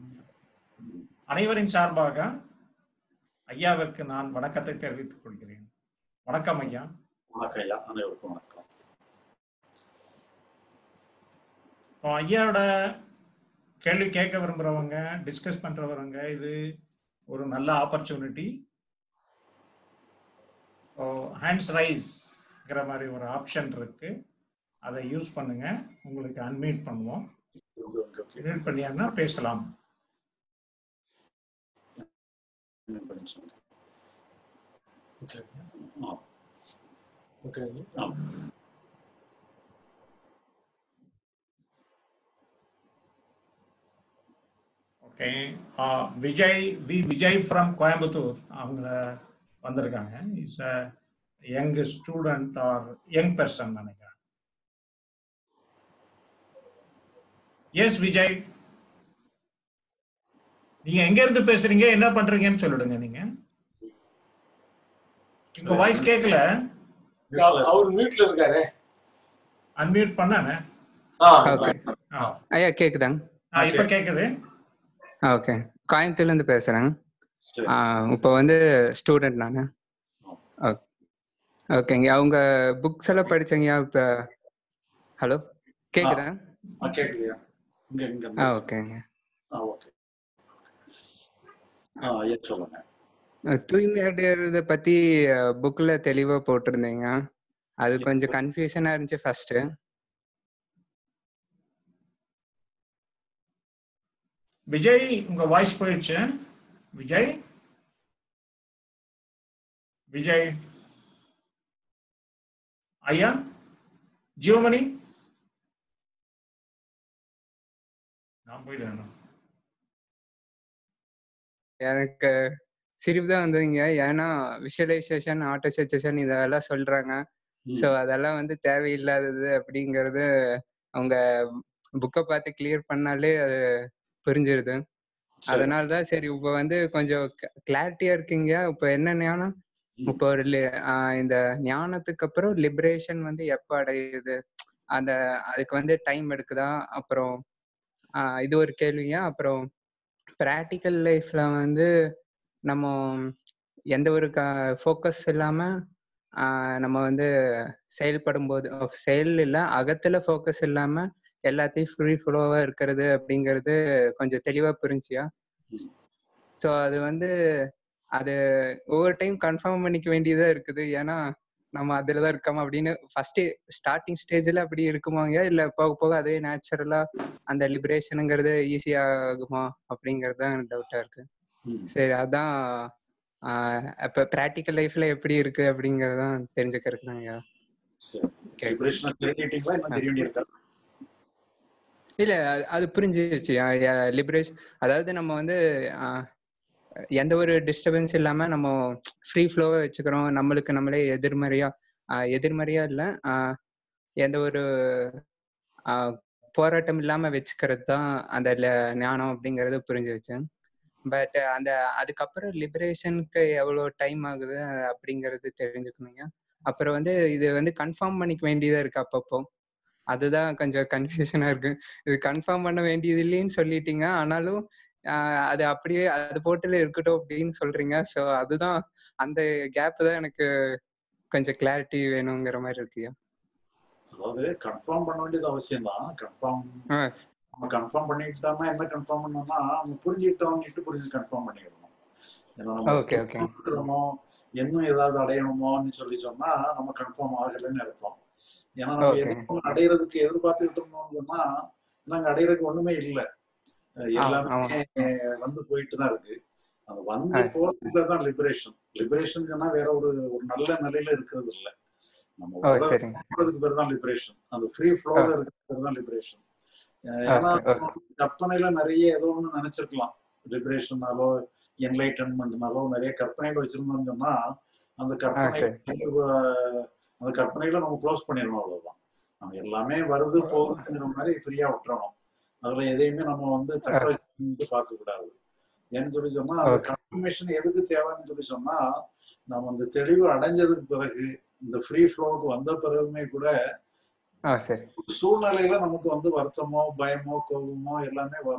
அனைவரின் சார்பாக ஐயாவிற்கு நான் வணக்கத்தை தெரிவித்துக் கொள்கிறேன் வணக்கம் ஐயா வணக்கம் ஐயா அனைவருக்கும் வணக்கம் இப்போ ஐயாவோட கேள்வி கேட்க விரும்புறவங்க டிஸ்கஸ் பண்றவங்க இது ஒரு நல்ல ஆப்பர்ச்சுனிட்டி ஹேண்ட்ஸ் ரைஸ்ங்கிற மாதிரி ஒரு ஆப்ஷன் இருக்கு அதை யூஸ் பண்ணுங்க உங்களுக்கு அன்மியூட் பண்ணுவோம் உங்க உங்களுக்கு மியூட் பண்ணியாங்கன்னா பேசலாம் என்ன பண்ணி சொல்லுங்க. ஓகே ஆ, ஓகே ஆ. ஓகே விஜய் வி விஜய் ஃப்ரம் கோயம்புத்தூர் அவங்க வந்திருக்காங்க is a young student or young person நினைக்கிறேன் எஸ் விஜய் நீங்க எங்க இருந்து பேசுறீங்க என்ன பண்றீங்கன்னு சொல்லிடுங்க நீங்க உங்க வாய்ஸ் கேட்கல அவர் வீட்ல இருக்காரு அன்மியூட் பண்ணானே ஆ ஓகே ஆ ஐயா கேக்குதாங்க ஆ, இப்ப கேக்குது ஓகே கோயம்புத்தூர்ல இருந்து பேசுறேன் சரி இப்போ வந்து ஸ்டூடெண்ட் நான் ஓகேங்க அவங்க புக்ஸ் எல்லாம் படிச்சங்கய்யா இப்போ ஹலோ கேக்குதா ஆ, கேக்குதுயா இங்க இங்க ஆ பேசு. ஓகேங்க ஆ ஓகே ஆ ஐயா சொல்லுங்க அஹ் தூய்மையாடுறத பத்தி புக்ல தெளிவா போட்டிருந்தீங்க அது கொஞ்சம் கன்ஃபியூஷனா இருந்துச்சு ஃபர்ஸ்ட் விஜய் உங்க வாய்ஸ் போயிடுச்சு விஜய் விஜய் ஐயா ஜீவமணி நான் போயிடுறேன் எனக்கு சிரிப்பு தான் வந்ததுங்க ஏன்னா விஷுவலைசேஷன் ஆட்டோ சஜஷன் இதெல்லாம் சொல்றாங்க ம், ஸோ அதெல்லாம் வந்து தேவையில்லாதது அப்படிங்கிறது அவங்க புக்கை பார்த்து கிளியர் பண்ணாலே அது புரிஞ்சிருது சரி. அதனால தான் சரி இப்போ வந்து கொஞ்சம் கிளாரிட்டியா இருக்கீங்க இப்போ என்ன ஞானம் ம், இப்போ ஒரு li- ஆஹ் இந்த ஞானத்துக்கு அப்புறம் லிபரேஷன் வந்து எப்போ அடையுது அந்த அதுக்கு வந்து டைம் எடுக்குதா அப்புறம் ஆஹ் இது ஒரு கேள்விங்க அப்புறம் ப்ராக்டிக்கல் லைஃப்ல வந்து நம்ம எந்த ஒரு ஃபோக்கஸ் இல்லாம ஆஹ் நம்ம வந்து செயல்படும் போது அஹ் செயல் இல்ல அகத்துல ஃபோக்கஸ் இல்லாம எல்லாத்தையும் ஃப்ரீ ஃப்ளோவா இருக்கிறது அப்படிங்கிறது கொஞ்சம் தெளிவா புரிஞ்சியா ம். ஸோ அது வந்து அது ஒவ்வொரு டைம் கன்ஃபார்ம் பண்ணிக்க வேண்டியதா இருக்குது ஏன்னா நம்ம அதுல தான் இருக்கோமா அப்படின்னு ஃபர்ஸ்ட் ஸ்டார்டிங் ஸ்டேஜ்ல அப்படி இருக்குமாங்க இல்ல போக போக அதே நேச்சுரலா அந்த லிபரேஷனுங்கிறது ஈஸியா ஆகுமா அப்படிங்கிறது தான் டவுட்டா இருக்கு ம். சரி அதான் ஆஹ் அப்ப ப்ராக்டிக்கல் லைஃப்ல எப்படி இருக்கு அப்படிங்கறதான் தெரிஞ்சுக்கிறதுக்கு தாங்க சரி Okay. லிபரேஷன் தெரிஞ்சுக்கிட்டீங்களா இன்னும் தெரிய வேண்டியிருக்கா இல்ல அது- அது புரிஞ்சிருச்சு லிபரேஷன் அதாவது நம்ம வந்து ஆஹ் எந்த ஒரு டிஸ்டர்பன்ஸ் இல்லாம நம்ம ஃப்ரீ ஃப்ளோவை வச்சுக்கிறோம் நம்மளுக்கு நம்மளே எதிர்மறையா ஆஹ் எதிர்மறையா இல்ல ஆஹ் எந்த ஒரு ஆஹ் போராட்டம் இல்லாம வச்சுக்கிறது தான் அந்த ல- ஞானம் அப்படிங்கறது புரிஞ்சு வச்சேன் பட் அந்த அதுக்கப்புறம் லிபரேஷனுக்கு எவ்வளோ டைம் ஆகுது அப்படிங்கிறது தெரிஞ்சுக்கணுங்க அப்புறம் வந்து இது வந்து கன்ஃபார்ம் பண்ணிக்க வேண்டியதா இருக்கு அப்பப்போ அதுதான் கொஞ்சம் கன்ஃபியூஷனா இருக்கு இது கன்ஃபார்ம் பண்ண வேண்டியது இல்லைன்னு சொல்லிட்டீங்க ஆனாலும் ஆஹ் அது அப்படியே அது போட்டுல இருக்கட்டும் அப்படின்னு சொல்றீங்க ஸோ அதுதான் அந்த கேப் தான் எனக்கு கொஞ்சம் கிளாரிட்டி வேணுங்கிற மாதிரி இருக்குயா அதாவது கன்ஃபார்ம் பண்ண வேண்டியது அவசியம் தான் கன்ஃபார்ம் ஆ, நம்ம கன்ஃபார்ம் பண்ணிக்கிட்டோம்னா என்ன கன்ஃபார்ம் பண்ணோம்னா நம்ம புரிஞ்சுக்கிட்டோம்னுட்டு புரிஞ்சு கன்ஃபார்ம் பண்ணிடணும் ஏன்னா நம்ம ஓகே ஓகே இருக்கிறோமோ இன்னும் ஏதாவது அடையணுமோன்னு சொல்லி சொன்னா நம்ம கன்ஃபார்ம் ஆகலைன்னு அர்த்தம் ஏன்னா நம்ம Okay. எதுவும் ஒண்ணு அடையிறதுக்கு எதிர்பார்த்துக்கிட்டு இருந்தோம்னு சொன்னா நாங்க அடையிறதுக்கு ஒண்ணுமே இல்லை எல்லாமே வந்து போயிட்டு தான் இருக்கு அந்த வந்து ஆ. போறதுக்கு தான் லிபரேஷன் லிபரேஷன் சொன்னா வேற ஒரு ஒரு நல்ல நிலையில இருக்கிறது இல்ல நம்ம ஓ வர- சரிங்க போறதுக்கு பேர் தான் லிபரேஷன் அந்த ஃப்ரீ ஃப்ளோல இருக்கிறது பேர் தான் லிபரேஷன் ஏன்னா Okay, okay. கற்பனையில நிறைய ஏதோ ஒண்ணு நினைச்சிருக்கலாம் லிபரேஷனாலோ என்லைட்டன்மெண்ட்னாலோ நிறைய கற்பனையில வச்சிருந்தோம்னு சொன்னா அந்த கற்பனை சரி. அந்த கற்பனையில நம்ம க்ளோஸ் பண்ணிடணும் அவ்வளவுதான் நம்ம எல்லாமே வருது போகுதுங்கிற மாதிரி ஃப்ரீயா விட்டுறணும் அதுல எதையுமே நம்ம வந்து தக்க வச்சு பார்க்க கூடாது ஏன்னு சொல்லி சொன்னா அந்த Okay. கன்ஃபர்மேஷன் எதுக்கு தேவைன்னு சொல்லி சொன்னா நம்ம அந்த தெளிவு அடைஞ்சதுக்கு பிறகு இந்த ஃப்ரீ ஃப்ளோவுக்கு வந்த பிறகுமே கூட ஆ சரி சூழ்நிலையில நமக்கு வந்து வருத்தமோ பயமோ கோபமோ எல்லாமே வரும்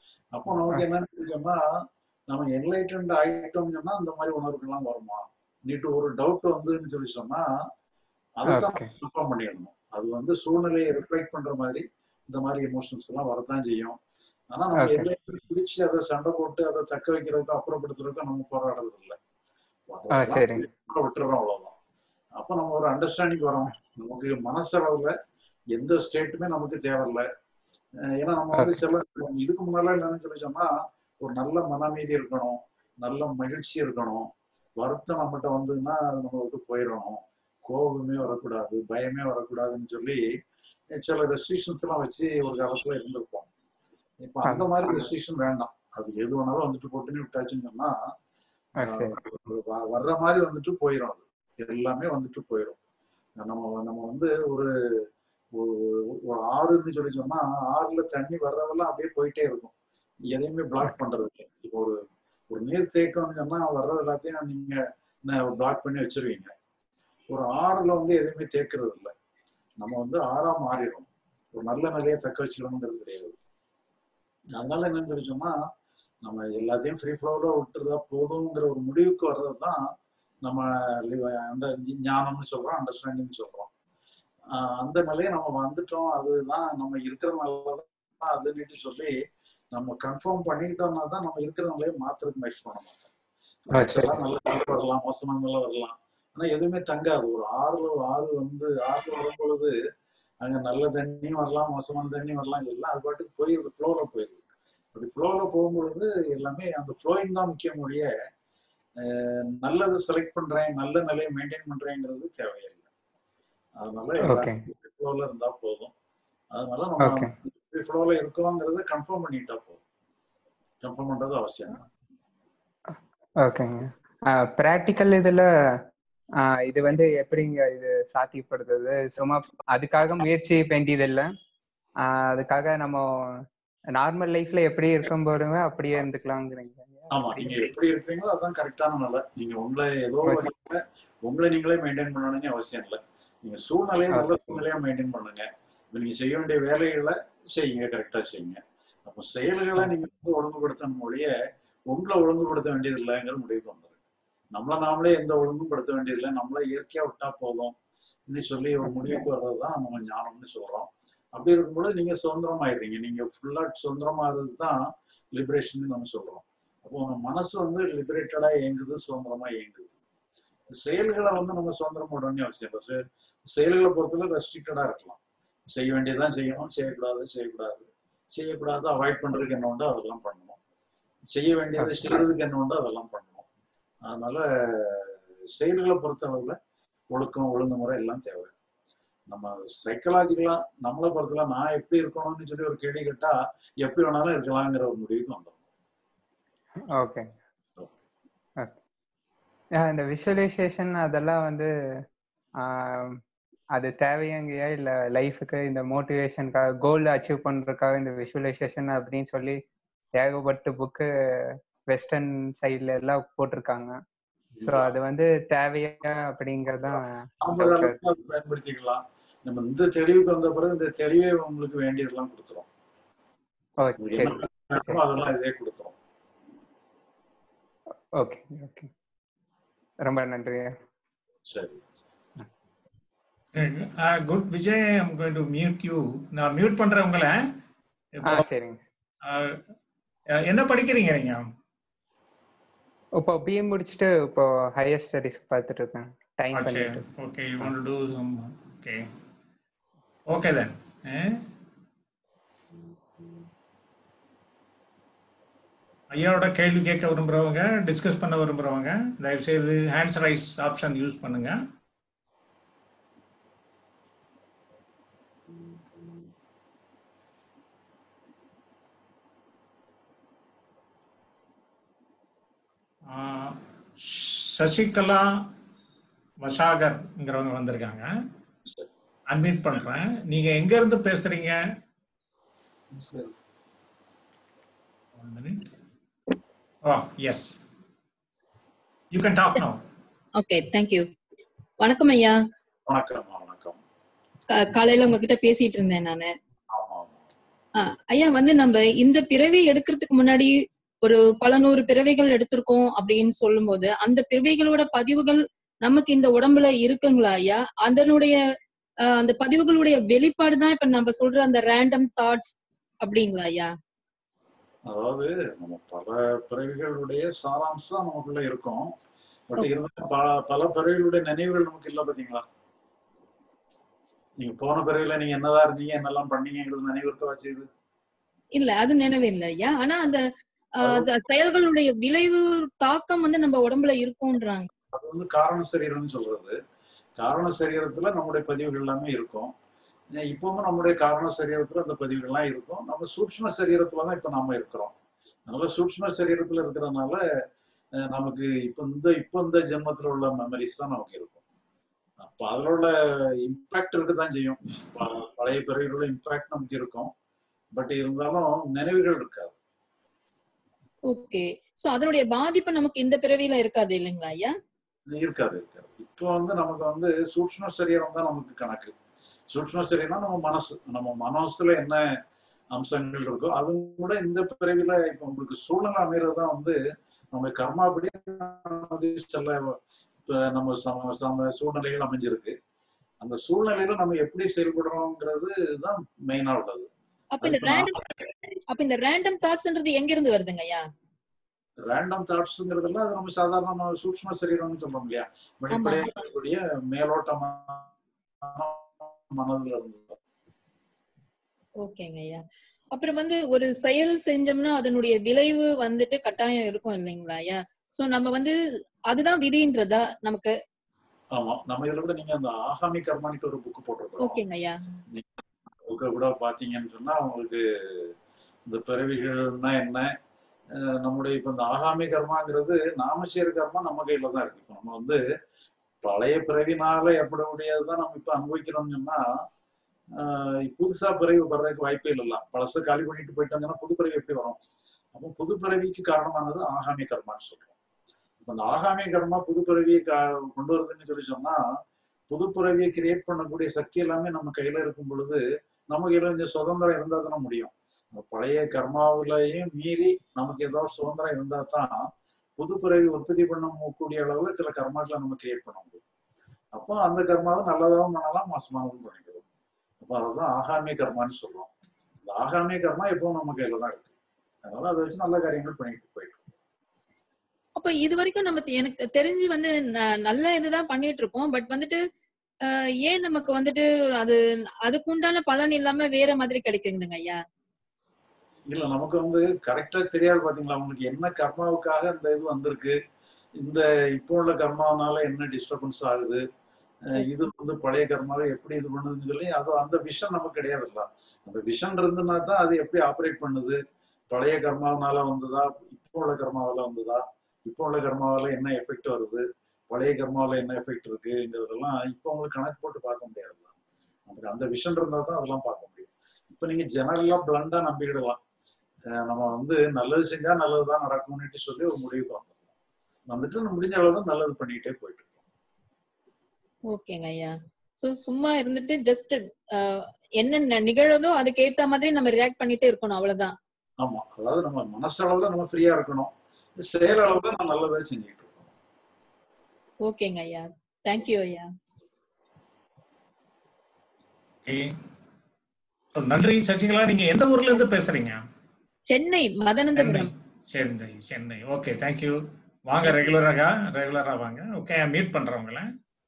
அப்போ நமக்கு என்ன நினைச்சோம்னா நம்ம என்லைட்டன்ட் ஆயிட்டோம்னு சொன்னா அந்த மாதிரி உணர்வுகள்லாம் வருமா நீட்டு ஒரு டவுட் வந்துன்னு சொல்லி சொன்னா அதுதான் ஓகே கன்ஃபார்ம் பண்ணிடணும் அது வந்து சூழ்நிலையை ரிஃப்ளெக்ட் பண்ற மாதிரி இந்த மாதிரி எமோஷன்ஸ் எல்லாம் வரதான் செய்யும் ஆனா நம்ம Okay. எதுல பிடிச்சு அதை சண்டை போட்டு அதை தக்க வைக்கிறதுக்கோ அப்புறப்படுத்துறதுக்கோ நம்ம போராடுறது இல்லை ஆ சரி விட்டுறோம் அவ்வளவுதான் அப்ப நம்ம ஒரு அண்டர்ஸ்டாண்டிங் வரோம் நமக்கு மனசளவுல எந்த ஸ்டேட்டுமே நமக்கு தேவையில்ல அஹ் ஏன்னா நம்ம வந்து சில இதுக்கு முன்னால என்னன்னு சொல்லி சொன்னா ஒரு நல்ல மன அமைதி இருக்கணும் நல்ல மகிழ்ச்சி இருக்கணும் வருத்தம் நம்மகிட்ட வந்ததுன்னா அது நம்ம விட்டு போயிடணும் கோபமே வரக்கூடாது பயமே வரக்கூடாதுன்னு சொல்லி சில ரெஸ்ட்ரிக்ஷன்ஸ் எல்லாம் வச்சு ஒரு காலத்துல இருந்திருப்போம் இப்ப அந்த மாதிரி ரெஸ்ட்ரிக்ஷன் வேண்டாம் அது எது வேணாலும் வந்துட்டு போட்டுன்னு விட்டாச்சுன்னு சொன்னா ஆ சரி அது வ- வர்ற மாதிரி வந்துட்டு போயிடும் அது எல்லாமே வந்துட்டு போயிடும் நம்ம நம்ம வந்து ஒரு ஒரு ஒரு ஆறுன்னு சொல்லி சொன்னா ஆறுல தண்ணி வர்றதெல்லாம் அப்படியே போயிட்டே இருக்கும் எதையுமே பிளாக் பண்றது இல்லை இப்போ ஒரு ஒரு நீர் தேக்கம்னு சொன்னா வர்றது எல்லாத்தையும் நீங்க பிளாக் பண்ணி வச்சிருவீங்க ஒரு ஆறுல வந்து எதையுமே தேக்கிறது இல்லை நம்ம வந்து ஆறா மாறிடும் ஒரு நல்ல நிலையை தக்க வச்சுக்கணுங்கிறது கிடையாது அதனால என்னன்னு சொல்லி சொன்னா நம்ம எல்லாத்தையும் ஃப்ரீ ஃப்ளோவில் விட்டுறதா போதுங்கிற ஒரு முடிவுக்கு வர்றது தான் நம்ம லிவ- அந்த ஞானம்னு சொல்றோம் அண்டர்ஸ்டாண்டிங் சொல்றோம் ஆஹ் அந்த நிலையை நம்ம வந்துட்டோம் அதுதான் நம்ம இருக்கிற நல்லதான் அதுன்னுட்டு சொல்லி நம்ம கன்ஃபார்ம் பண்ணிக்கிட்டோம்னா தான் நம்ம இருக்கிற நிலையை மாத்துறதுக்கு முயற்சி பண்ண மாட்டோம் ஆ, சரி. Actually நல்ல நல்ல வரலாம் மோசமான நல்ல வரலாம் ஆனா எதுவுமே தங்காது ஒரு ஆறுல ஆறு வந்து ஆறுல வரும் பொழுது அங்க நல்ல தண்ணியும் வரலாம் மோசமான தண்ணி வரலாம் எல்லாம் அது பாட்டுக்கு போயிருது ஃப்ளோல போயிருது அப்படி ஃப்ளோல போகும்பொழுது எல்லாமே அந்த ஃப்ளோயிங் தான் முக்கியம் ஒழிய அஹ், நல்லது செலக்ட் பண்றேன் நல்ல நிலையை மெயின்டைன் பண்றேங்கிறது தேவையில்லை அதனால ஓகே ஃப்ளோல இருந்தா போதும் அதனால ஓகே நம்ம ஃப்ளோல இருக்கோங்கிறத கன்ஃபார்ம் பண்ணிட்டா போதும் கன்ஃபார்ம் பண்றது அவசியம் தான் ஓகேங்க ப்ராக்டிக்கல் இதுல ஆஹ் இது வந்து எப்படிங்க இது சாத்தியப்படுத்துது சும்மா அதுக்காக முயற்சி வேண்டியதில்லை ஆஹ் அதுக்காக நம்ம நார்மல் லைஃப்ல எப்படி இருக்கும் போதுமே அப்படியே இருந்துக்கலாங்கிறீங்க ஆமா நீங்க எப்படி இருக்கிறீங்களோ அதான் கரெக்டான நிலை நீங்க உங்களை ஏதோ ஒரு வகையில உங்களை நீங்களே மெயின்டைன் பண்ணணும்னு அவசியம் இல்லை நீங்க சூழ்நிலையை நல்ல சூழ்நிலையா மெயின்டைன் பண்ணுங்க இப்ப நீங்க செய்ய வேண்டிய வேலைகளை செய்யுங்க கரெக்டா செய்யுங்க அப்போ செயல்களை நீங்க வந்து ஒழுங்குபடுத்தணும் மொழிய உங்களை ஒழுங்குபடுத்த வேண்டியது இல்லைங்கிற முடிவுக்கு வந்துடும் நம்மள நாமளே எந்த ஒழுங்கும் படுத்த வேண்டியதில்லை நம்மளே இயற்கையா விட்டா போதும் இன்னும் சொல்லி ஒரு முடிவுக்கு வர்றதுதான் நம்ம ஞானம்னு சொல்றோம் அப்படி இருக்கும்போது நீங்க சுதந்திரமாயிடுறீங்க நீங்க ஃபுல்லா சுதந்திரமாகிறது தான் லிபரேஷன் நம்ம சொல்றோம் அப்போ உங்க மனசு வந்து லிபரேட்டடா இயங்குது சுதந்திரமா இயங்குது செயல்களை வந்து நம்ம சுதந்திரம் போடணும்னு அவசியம் இல்லை செ- செயல்களை பொறுத்தவரை ரெஸ்ட்ரிக்டடா இருக்கலாம் செய்ய வேண்டியதுதான் செய்யணும் செய்யக்கூடாது செய்யக்கூடாது செய்யக்கூடாது அவாய்ட் பண்றதுக்கு என்ன உண்டோ அதெல்லாம் பண்ணணும் செய்ய வேண்டியதை செய்யறதுக்கு என்ன உண்டோ அதெல்லாம் பண்ணணும் அதனால செயல்களை பொறுத்தளவுல ஒழுக்கம் ஒழுங்குமுறை எல்லாம் தேவை நம்ம சைக்கலாஜிக்கலா நம்மளை பொறுத்தல நான் எப்படி இருக்கணும்னு சொல்லி ஒரு கேள்வி கேட்டா எப்படி வேணாலும் இருக்கலாங்கிற ஒரு முடிவுக்கு வந்துடும் ஓகே இந்த விஷுவலைசேஷன் அதெல்லாம் வந்து ஆஹ் அது தேவையாங்கயா இல்ல லைஃபுக்கு இந்த மோட்டிவேஷனுக்காக கோல் அச்சீவ் பண்றதுக்காக இந்த விஷுவலைசேஷன் அப்படின்னு சொல்லி ஏகப்பட்ட புக்கு வெஸ்டர்ன் சைட்ல எல்லாம் போட்டிருக்காங்க ஸோ அது வந்து தேவையா அப்படிங்கறதான் ஆரம்ப காலத்துல அது பயன்படுத்திக்கலாம் நம்ம இந்த தெளிவுக்கு வந்த பிறகு இந்த தெளிவே உங்களுக்கு வேண்டியதெல்லாம் கொடுத்துரும் ஓ உங்களுக்கு சரி என்ன வேணுமோ அதெல்லாம் இதே கொடுத்துரும் ஓகே ஓகே ரொம்ப நன்றி சரி good Vijay I'm going to mute you நான் மியூட் பண்றேன் உங்களை ஆ சரிங்க அஹ், என்ன படிக்கிறீங்க நீங்க இப்போ பிஏ முடிச்சுட்டு இப்போ ஹையர் ஸ்டடிஸ் பார்த்துட்டு இருக்கேன் டைம் Okay, பண்ணிட்டு okay, you want to do some, okay. Okay then. Eh? ஐயாவோட கேள்வி கேட்க விரும்புறவங்க டிஸ்கஸ் பண்ண விரும்புறவங்க தயவு செய்து ஹேண்ட்ஸ் ரைஸ் ஆப்ஷன் யூஸ் பண்ணுங்க ஆஹ், சசிகலா வசாகர்ங்கிறவங்க வந்திருக்காங்க அன்மியூட் பண்றேன் நீங்க எங்க இருந்து பேசுறீங்க சரி One minute. Oh, yes. You can talk now. Okay thank you வணக்கம் ஐயா வணக்கம் வணக்கம் கா- காலையில உங்ககிட்ட பேசிட்டு இருந்தேன் நானு ஆமா ஆமா ஆஹ் ஐயா வந்து நம்ம இந்த பிறவி எடுக்கிறதுக்கு முன்னாடி ஒரு பல நூறு பிறவிகள் எடுத்திருக்கோம் அப்படின்னு சொல்லும்போது அந்த பிறவிகளோட பதிவுகள் நமக்கு இந்த உடம்புல இருக்குங்களா ஐயா அதனுடைய ஆஹ் அந்த பதிவுகளுடைய வெளிப்பாடு தான் இப்ப நம்ம சொல்ற அந்த ரேண்டம் தாட்ஸ் அப்படிங்களா ஐயா அதாவது நம்ம பல பிறவிகளுடைய சாராம்சம் நமக்குள்ள இருக்கும் பட் இருந்தாலும் பல பல பிறவிகளுடைய நினைவுகள் நமக்கு இல்ல பாத்தீங்களா நீங்க போன பிறவில நீங்க என்னதான் இருந்தீங்க என்னெல்லாம் பண்ணீங்கிறது நினைவு இருக்கவா செய்யுது இல்ல அது நினைவு இல்லை ஐயா ஆனா அந்த ஆஹ் அந்த செயல்களுடைய விளைவு தாக்கம் வந்து நம்ம உடம்புல இருக்கும்ன்றாங்க அது வந்து காரண சரீரம்னு சொல்றது காரண சரீரத்துல நம்முடைய பதிவுகள் எல்லாமே இருக்கும் ஏன் இப்பவும் நம்முடைய காரண சரீரத்துல அந்த பதிவுகள்லாம் இருக்கும் நம்ம சூக்ஷ்ம சரீரத்துல தான் இப்ப நாம இருக்கிறோம் அதனால சூக்ஷ்ம சரீரத்துல இருக்கிறதுனால அஹ், நமக்கு இப்ப இந்த இப்ப இந்த ஜென்மத்துல உள்ள மெமரிஸ் தான் நமக்கு இருக்கும் அப்ப அதுல உள்ள இம்பாக்ட் இருக்குதான் செய்யும் ப- பழைய பிறவிகளோட இம்பாக்ட் நமக்கு இருக்கும் பட் இருந்தாலும் நினைவுகள் இருக்காது ஓகே சோ அதனுடைய பாதிப்பு நமக்கு இந்த பிறவியில இருக்காது இல்லைங்களா ஐயா இருக்காது இருக்காது இப்போ வந்து நமக்கு வந்து சூக்ஷ்ம சரீரம் தான் நமக்கு கணக்கு சூக்ஷ்ம சரீரம் நம்ம மனசு நம்ம மனசுல என்ன அம்சங்கள் இருக்கோ அது கூட இந்த பிறவில இப்ப உங்களுக்கு சூழ்நிலை அமைகிறது தான் வந்து நம்ம கர்மாபடி நமக்கு சில இப்ப நம்ம சம சம சூழ்நிலைகள் அமைஞ்சிருக்கு அந்த சூழ்நிலையில நம்ம எப்படி செயல்படுறோங்கிறது தான் மெயினா உள்ளது அப்ப இந்த ரேண்டம் அப்ப இந்த ரேண்டம் தாட்ஸ்ன்றது எங்க இருந்து வருதுங்க ஐயா ரேண்டம் தாட்ஸ்ங்கிறதுல அது நம்ம சாதாரண சூக்ஷ்ம சரீரம்னு சொல்றோம் இல்லையா வெளிப்படையா இருக்கக்கூடிய மேலோட்டமான மனதுல இருந்து ஓகேங்க ஐயா அப்புறம் வந்து ஒரு செயல் செஞ்சோம்னா அதனுடைய விளைவு வந்துட்டு கட்டாயம் இருக்கும் இல்லைங்களா ஐயா சோ நம்ம வந்து அதுதான் விதின்றதா நமக்கு ஆமா நம்ம இதுல கூட நீங்க அந்த ஆகாமி கர்மானிட்டு ஒரு புக் போட்டிருக்கோம் ஓகேங்க ஐயா புக்கை கூட பாத்தீங்கன்னு சொன்னா உங்களுக்கு இந்த பிறவிகள்னா என்ன அஹ் நம்முடைய இப்ப இந்த ஆகாமி கர்மாங்கிறது நாம செய்யற கர்மா நம்ம கையில தான் இருக்கு இப்ப நம்ம வந்து பழைய பிறவினால எப்படியுடையதுதான் நம்ம இப்ப அனுபவிக்கிறோம்னு சொன்னா ஆஹ் புதுசா பிறவி வர்றதுக்கு வாய்ப்பே இல்லைல்ல பழச காலி பண்ணிட்டு போயிட்டாங்கன்னா புது பிறவி எப்படி வரும் அப்போ புது பிறவிக்கு காரணமானது ஆகாமி கர்மான்னு சொல்றோம் இப்ப அந்த ஆகாமி கர்மா புது பிறவியை கா- கொண்டு வருதுன்னு சொல்லி சொன்னா புது பிறவியை கிரியேட் பண்ணக்கூடிய சக்தி எல்லாமே நம்ம கையில இருக்கும் பொழுது நமக்கு இதுல கொஞ்சம் சுதந்திரம் இருந்தா தானே முடியும் அந்த பழைய கர்மாவிலையும் மீறி நமக்கு ஏதோ சுதந்திரம் இருந்தா தான் புது பிறவி உற்பத்தி பண்ணக்கூடிய அளவுல சில கர்மாக்களை நம்ம கிரியேட் பண்ண முடியும் அப்போ அந்த கர்மாவை நல்லதாகவும் பண்ணலாம் மோசமானதும் பண்ணிக்கிறோம் அப்போ அதுதான் ஆகாமிய கர்மான்னு சொல்றோம் இந்த ஆகாமிய கர்மா எப்பவும் நம்ம கையில தான் இருக்கு அதனால அதை வச்சு நல்ல காரியங்கள் பண்ணிட்டு போயிட்டு இருக்கோம். அப்ப இது வரைக்கும் நம்ம தெ- எனக்கு தெரிஞ்சு வந்து ந- நல்ல இதுதான் பண்ணிட்டு இருக்கோம் பட் வந்துட்டு ஆஹ் ஏன் நமக்கு வந்துட்டு அது அதுக்குண்டான பலன் இல்லாம வேற மாதிரி கிடைக்குதுங்க ஐயா இல்ல நமக்கு வந்து கரெக்டா தெரியாது பாத்தீங்களா அவங்களுக்கு என்ன கர்மாவுக்காக இந்த இது வந்திருக்கு இந்த இப்போ உள்ள கர்மாவனால என்ன டிஸ்டர்பன்ஸ் ஆகுது அஹ் இது வந்து பழைய கர்மாவை எப்படி இது பண்ணுதுன்னு சொல்லி அது அந்த விஷன் நமக்கு கிடையாதுல்ல அந்த விஷன் இருந்துன்னா தான் அது எப்படி ஆப்ரேட் பண்ணுது பழைய கர்மாவனால வந்ததா இப்போ உள்ள கர்மாவால வந்ததா இப்போ உள்ள கர்மாவால என்ன எஃபெக்ட் வருது பழைய கர்மாவால என்ன எஃபெக்ட் இருக்குங்கிறதெல்லாம் இப்போ உங்களுக்கு கணக்கு போட்டு பார்க்க முடியாதுல்ல நமக்கு அந்த விஷன் இருந்தா தான் அதெல்லாம் பார்க்க முடியும் இப்போ நீங்க ஜெனரலா பிளண்டா நம்பிக்கிடலாம் அஹ் நம்ம வந்து நல்லது செஞ்சா நல்லதுதான் நடக்கும்னுட்டு சொல்லி ஒரு முடிவுக்கு வந்துடலாம் வந்துட்டு நம்ம முடிஞ்ச அளவு நல்லது பண்ணிக்கிட்டே போயிட்டு இருக்கோம் ஓகேங்க ஐயா சோ சும்மா இருந்துட்டு ஜஸ்ட் என்ன ந- நிகழுதோ அதுக்கு ஏத்த மாதிரி நம்ம ரியாக்ட் பண்ணிட்டே இருக்கணும் அவ்வளவுதான் ஆமா அதாவது நம்ம மனசளவுல நம்ம ஃப்ரீயா இருக்கணும் செயல் அளவுல நம்ம நல்லதா செஞ்சுக்கிட்டு இருக்கோம் ஓகேங்க ஐயா தேங்க்யூ ஐயா ஓகே So, நன்றி சசிகலா நீங்க எந்த ஊர்ல இருந்து பேசுறீங்க சென்னை சென்னை மதனந்தபுரம் சென்னை சென்னை ஓகே தேங்க்யூ வாங்க ரெகுலராக ரெகுலரா வாங்க ஓகே மீட் பண்றேன் உங்களை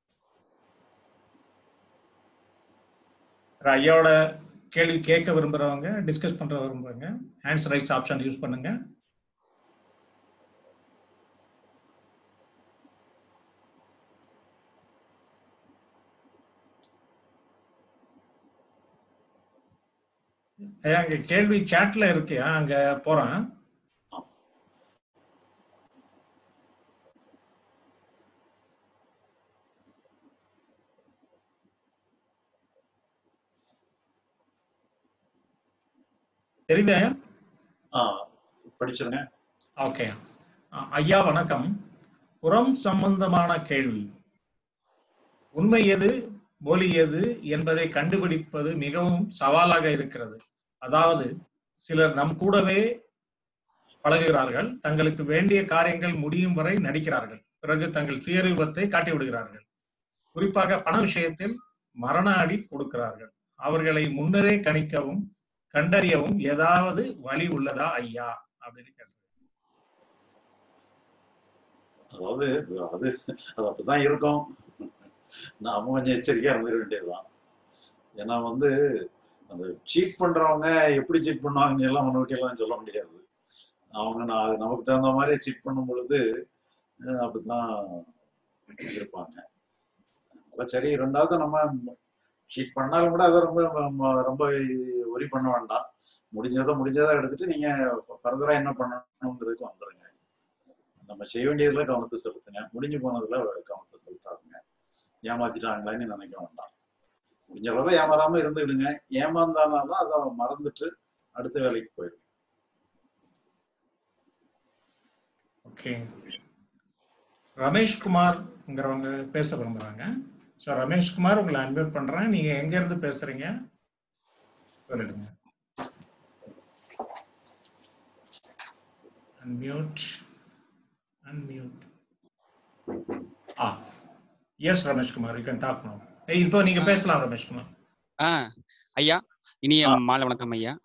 ஐயாவோட கேள்வி கேட்க விரும்புறவங்க டிஸ்கஸ் பண்ற விரும்புறவங்க ஹேண்ட்ஸ் ரைட்ஸ் ஆப்ஷன் யூஸ் பண்ணுங்க ஐயா அங்க கேள்வி சாட்ல இருக்கு அங்க போறேன் தெரியுதா ஐயா ஆஹ் படிச்சிருங்க ஓகே அ- ஐயா வணக்கம் புறம் சம்பந்தமான கேள்வி உண்மை எது போலி எது என்பதை கண்டுபிடிப்பது மிகவும் சவாலாக இருக்கிறது அதாவது சிலர் நம் கூடவே பழகுகிறார்கள் தங்களுக்கு வேண்டிய காரியங்கள் முடியும் வரை நடிக்கிறார்கள் பிறகு தங்கள் சுயரூபத்தை காட்டி விடுகிறார்கள் குறிப்பாக பண விஷயத்தில் மரண அடி கொடுக்கிறார்கள் அவர்களை முன்னரே கணிக்கவும் கண்டறியவும் ஏதாவது வழி உள்ளதா ஐயா அப்படின்னு கேட்டார் அதாவது அது அது அப்படிதான் இருக்கும் நாம கொஞ்சம் எச்சரிக்கையா இருந்துக்க வேண்டியதுதான் ஏன்னா வந்து அந்த சீட் பண்றவங்க எப்படி சீட் பண்ணுவாங்கன்னு எல்லாம் முன்னோட்டியெல்லாம் சொல்ல முடியாது அவங்க நான் அது நமக்கு தகுந்த மாதிரி சீட் பண்ணும் பொழுது அஹ், அப்படித்தான் இருப்பாங்க அதான் சரி ரெண்டாவது நம்ம சீட் பண்ணாலும் கூட அதை ரொம்ப ம- ரொம்ப ஒரி பண்ண வேண்டாம் முடிஞ்சதை முடிஞ்சதை எடுத்துட்டு நீங்க ஃபர்தரா என்ன பண்ணணுங்கிறதுக்கு வந்துருங்க நம்ம செய்ய வேண்டியதுல கவனத்தை செலுத்துங்க முடிஞ்சு போனதுல கவனத்தை செலுத்தாதுங்க ஏமாத்திட்டாங்களான்னு நினைக்க வேண்டாம் முடிஞ்ச அளவு ஏமாறாம இருந்துக்கிடுங்க ஏமாந்தாலும் அதை மறந்துட்டு அடுத்த வேலைக்கு போயிடும் ஓகே ரமேஷ்குமார்ங்கிறவங்க பேச விரும்புறாங்க ஸோ ரமேஷ்குமார் உங்களை அன்மியூட் பண்றேன் நீங்க எங்க இருந்து பேசுறீங்க சொல்லிடுங்க அன்மியூட் அன்மியூட் ஆ yes Rameshkumar you can talk now இப்போ நீங்க பேசலாம் ரமேஷ்குமார் ஆ ஐயா இனிய ஆ. மாலை வணக்கம் ஐயா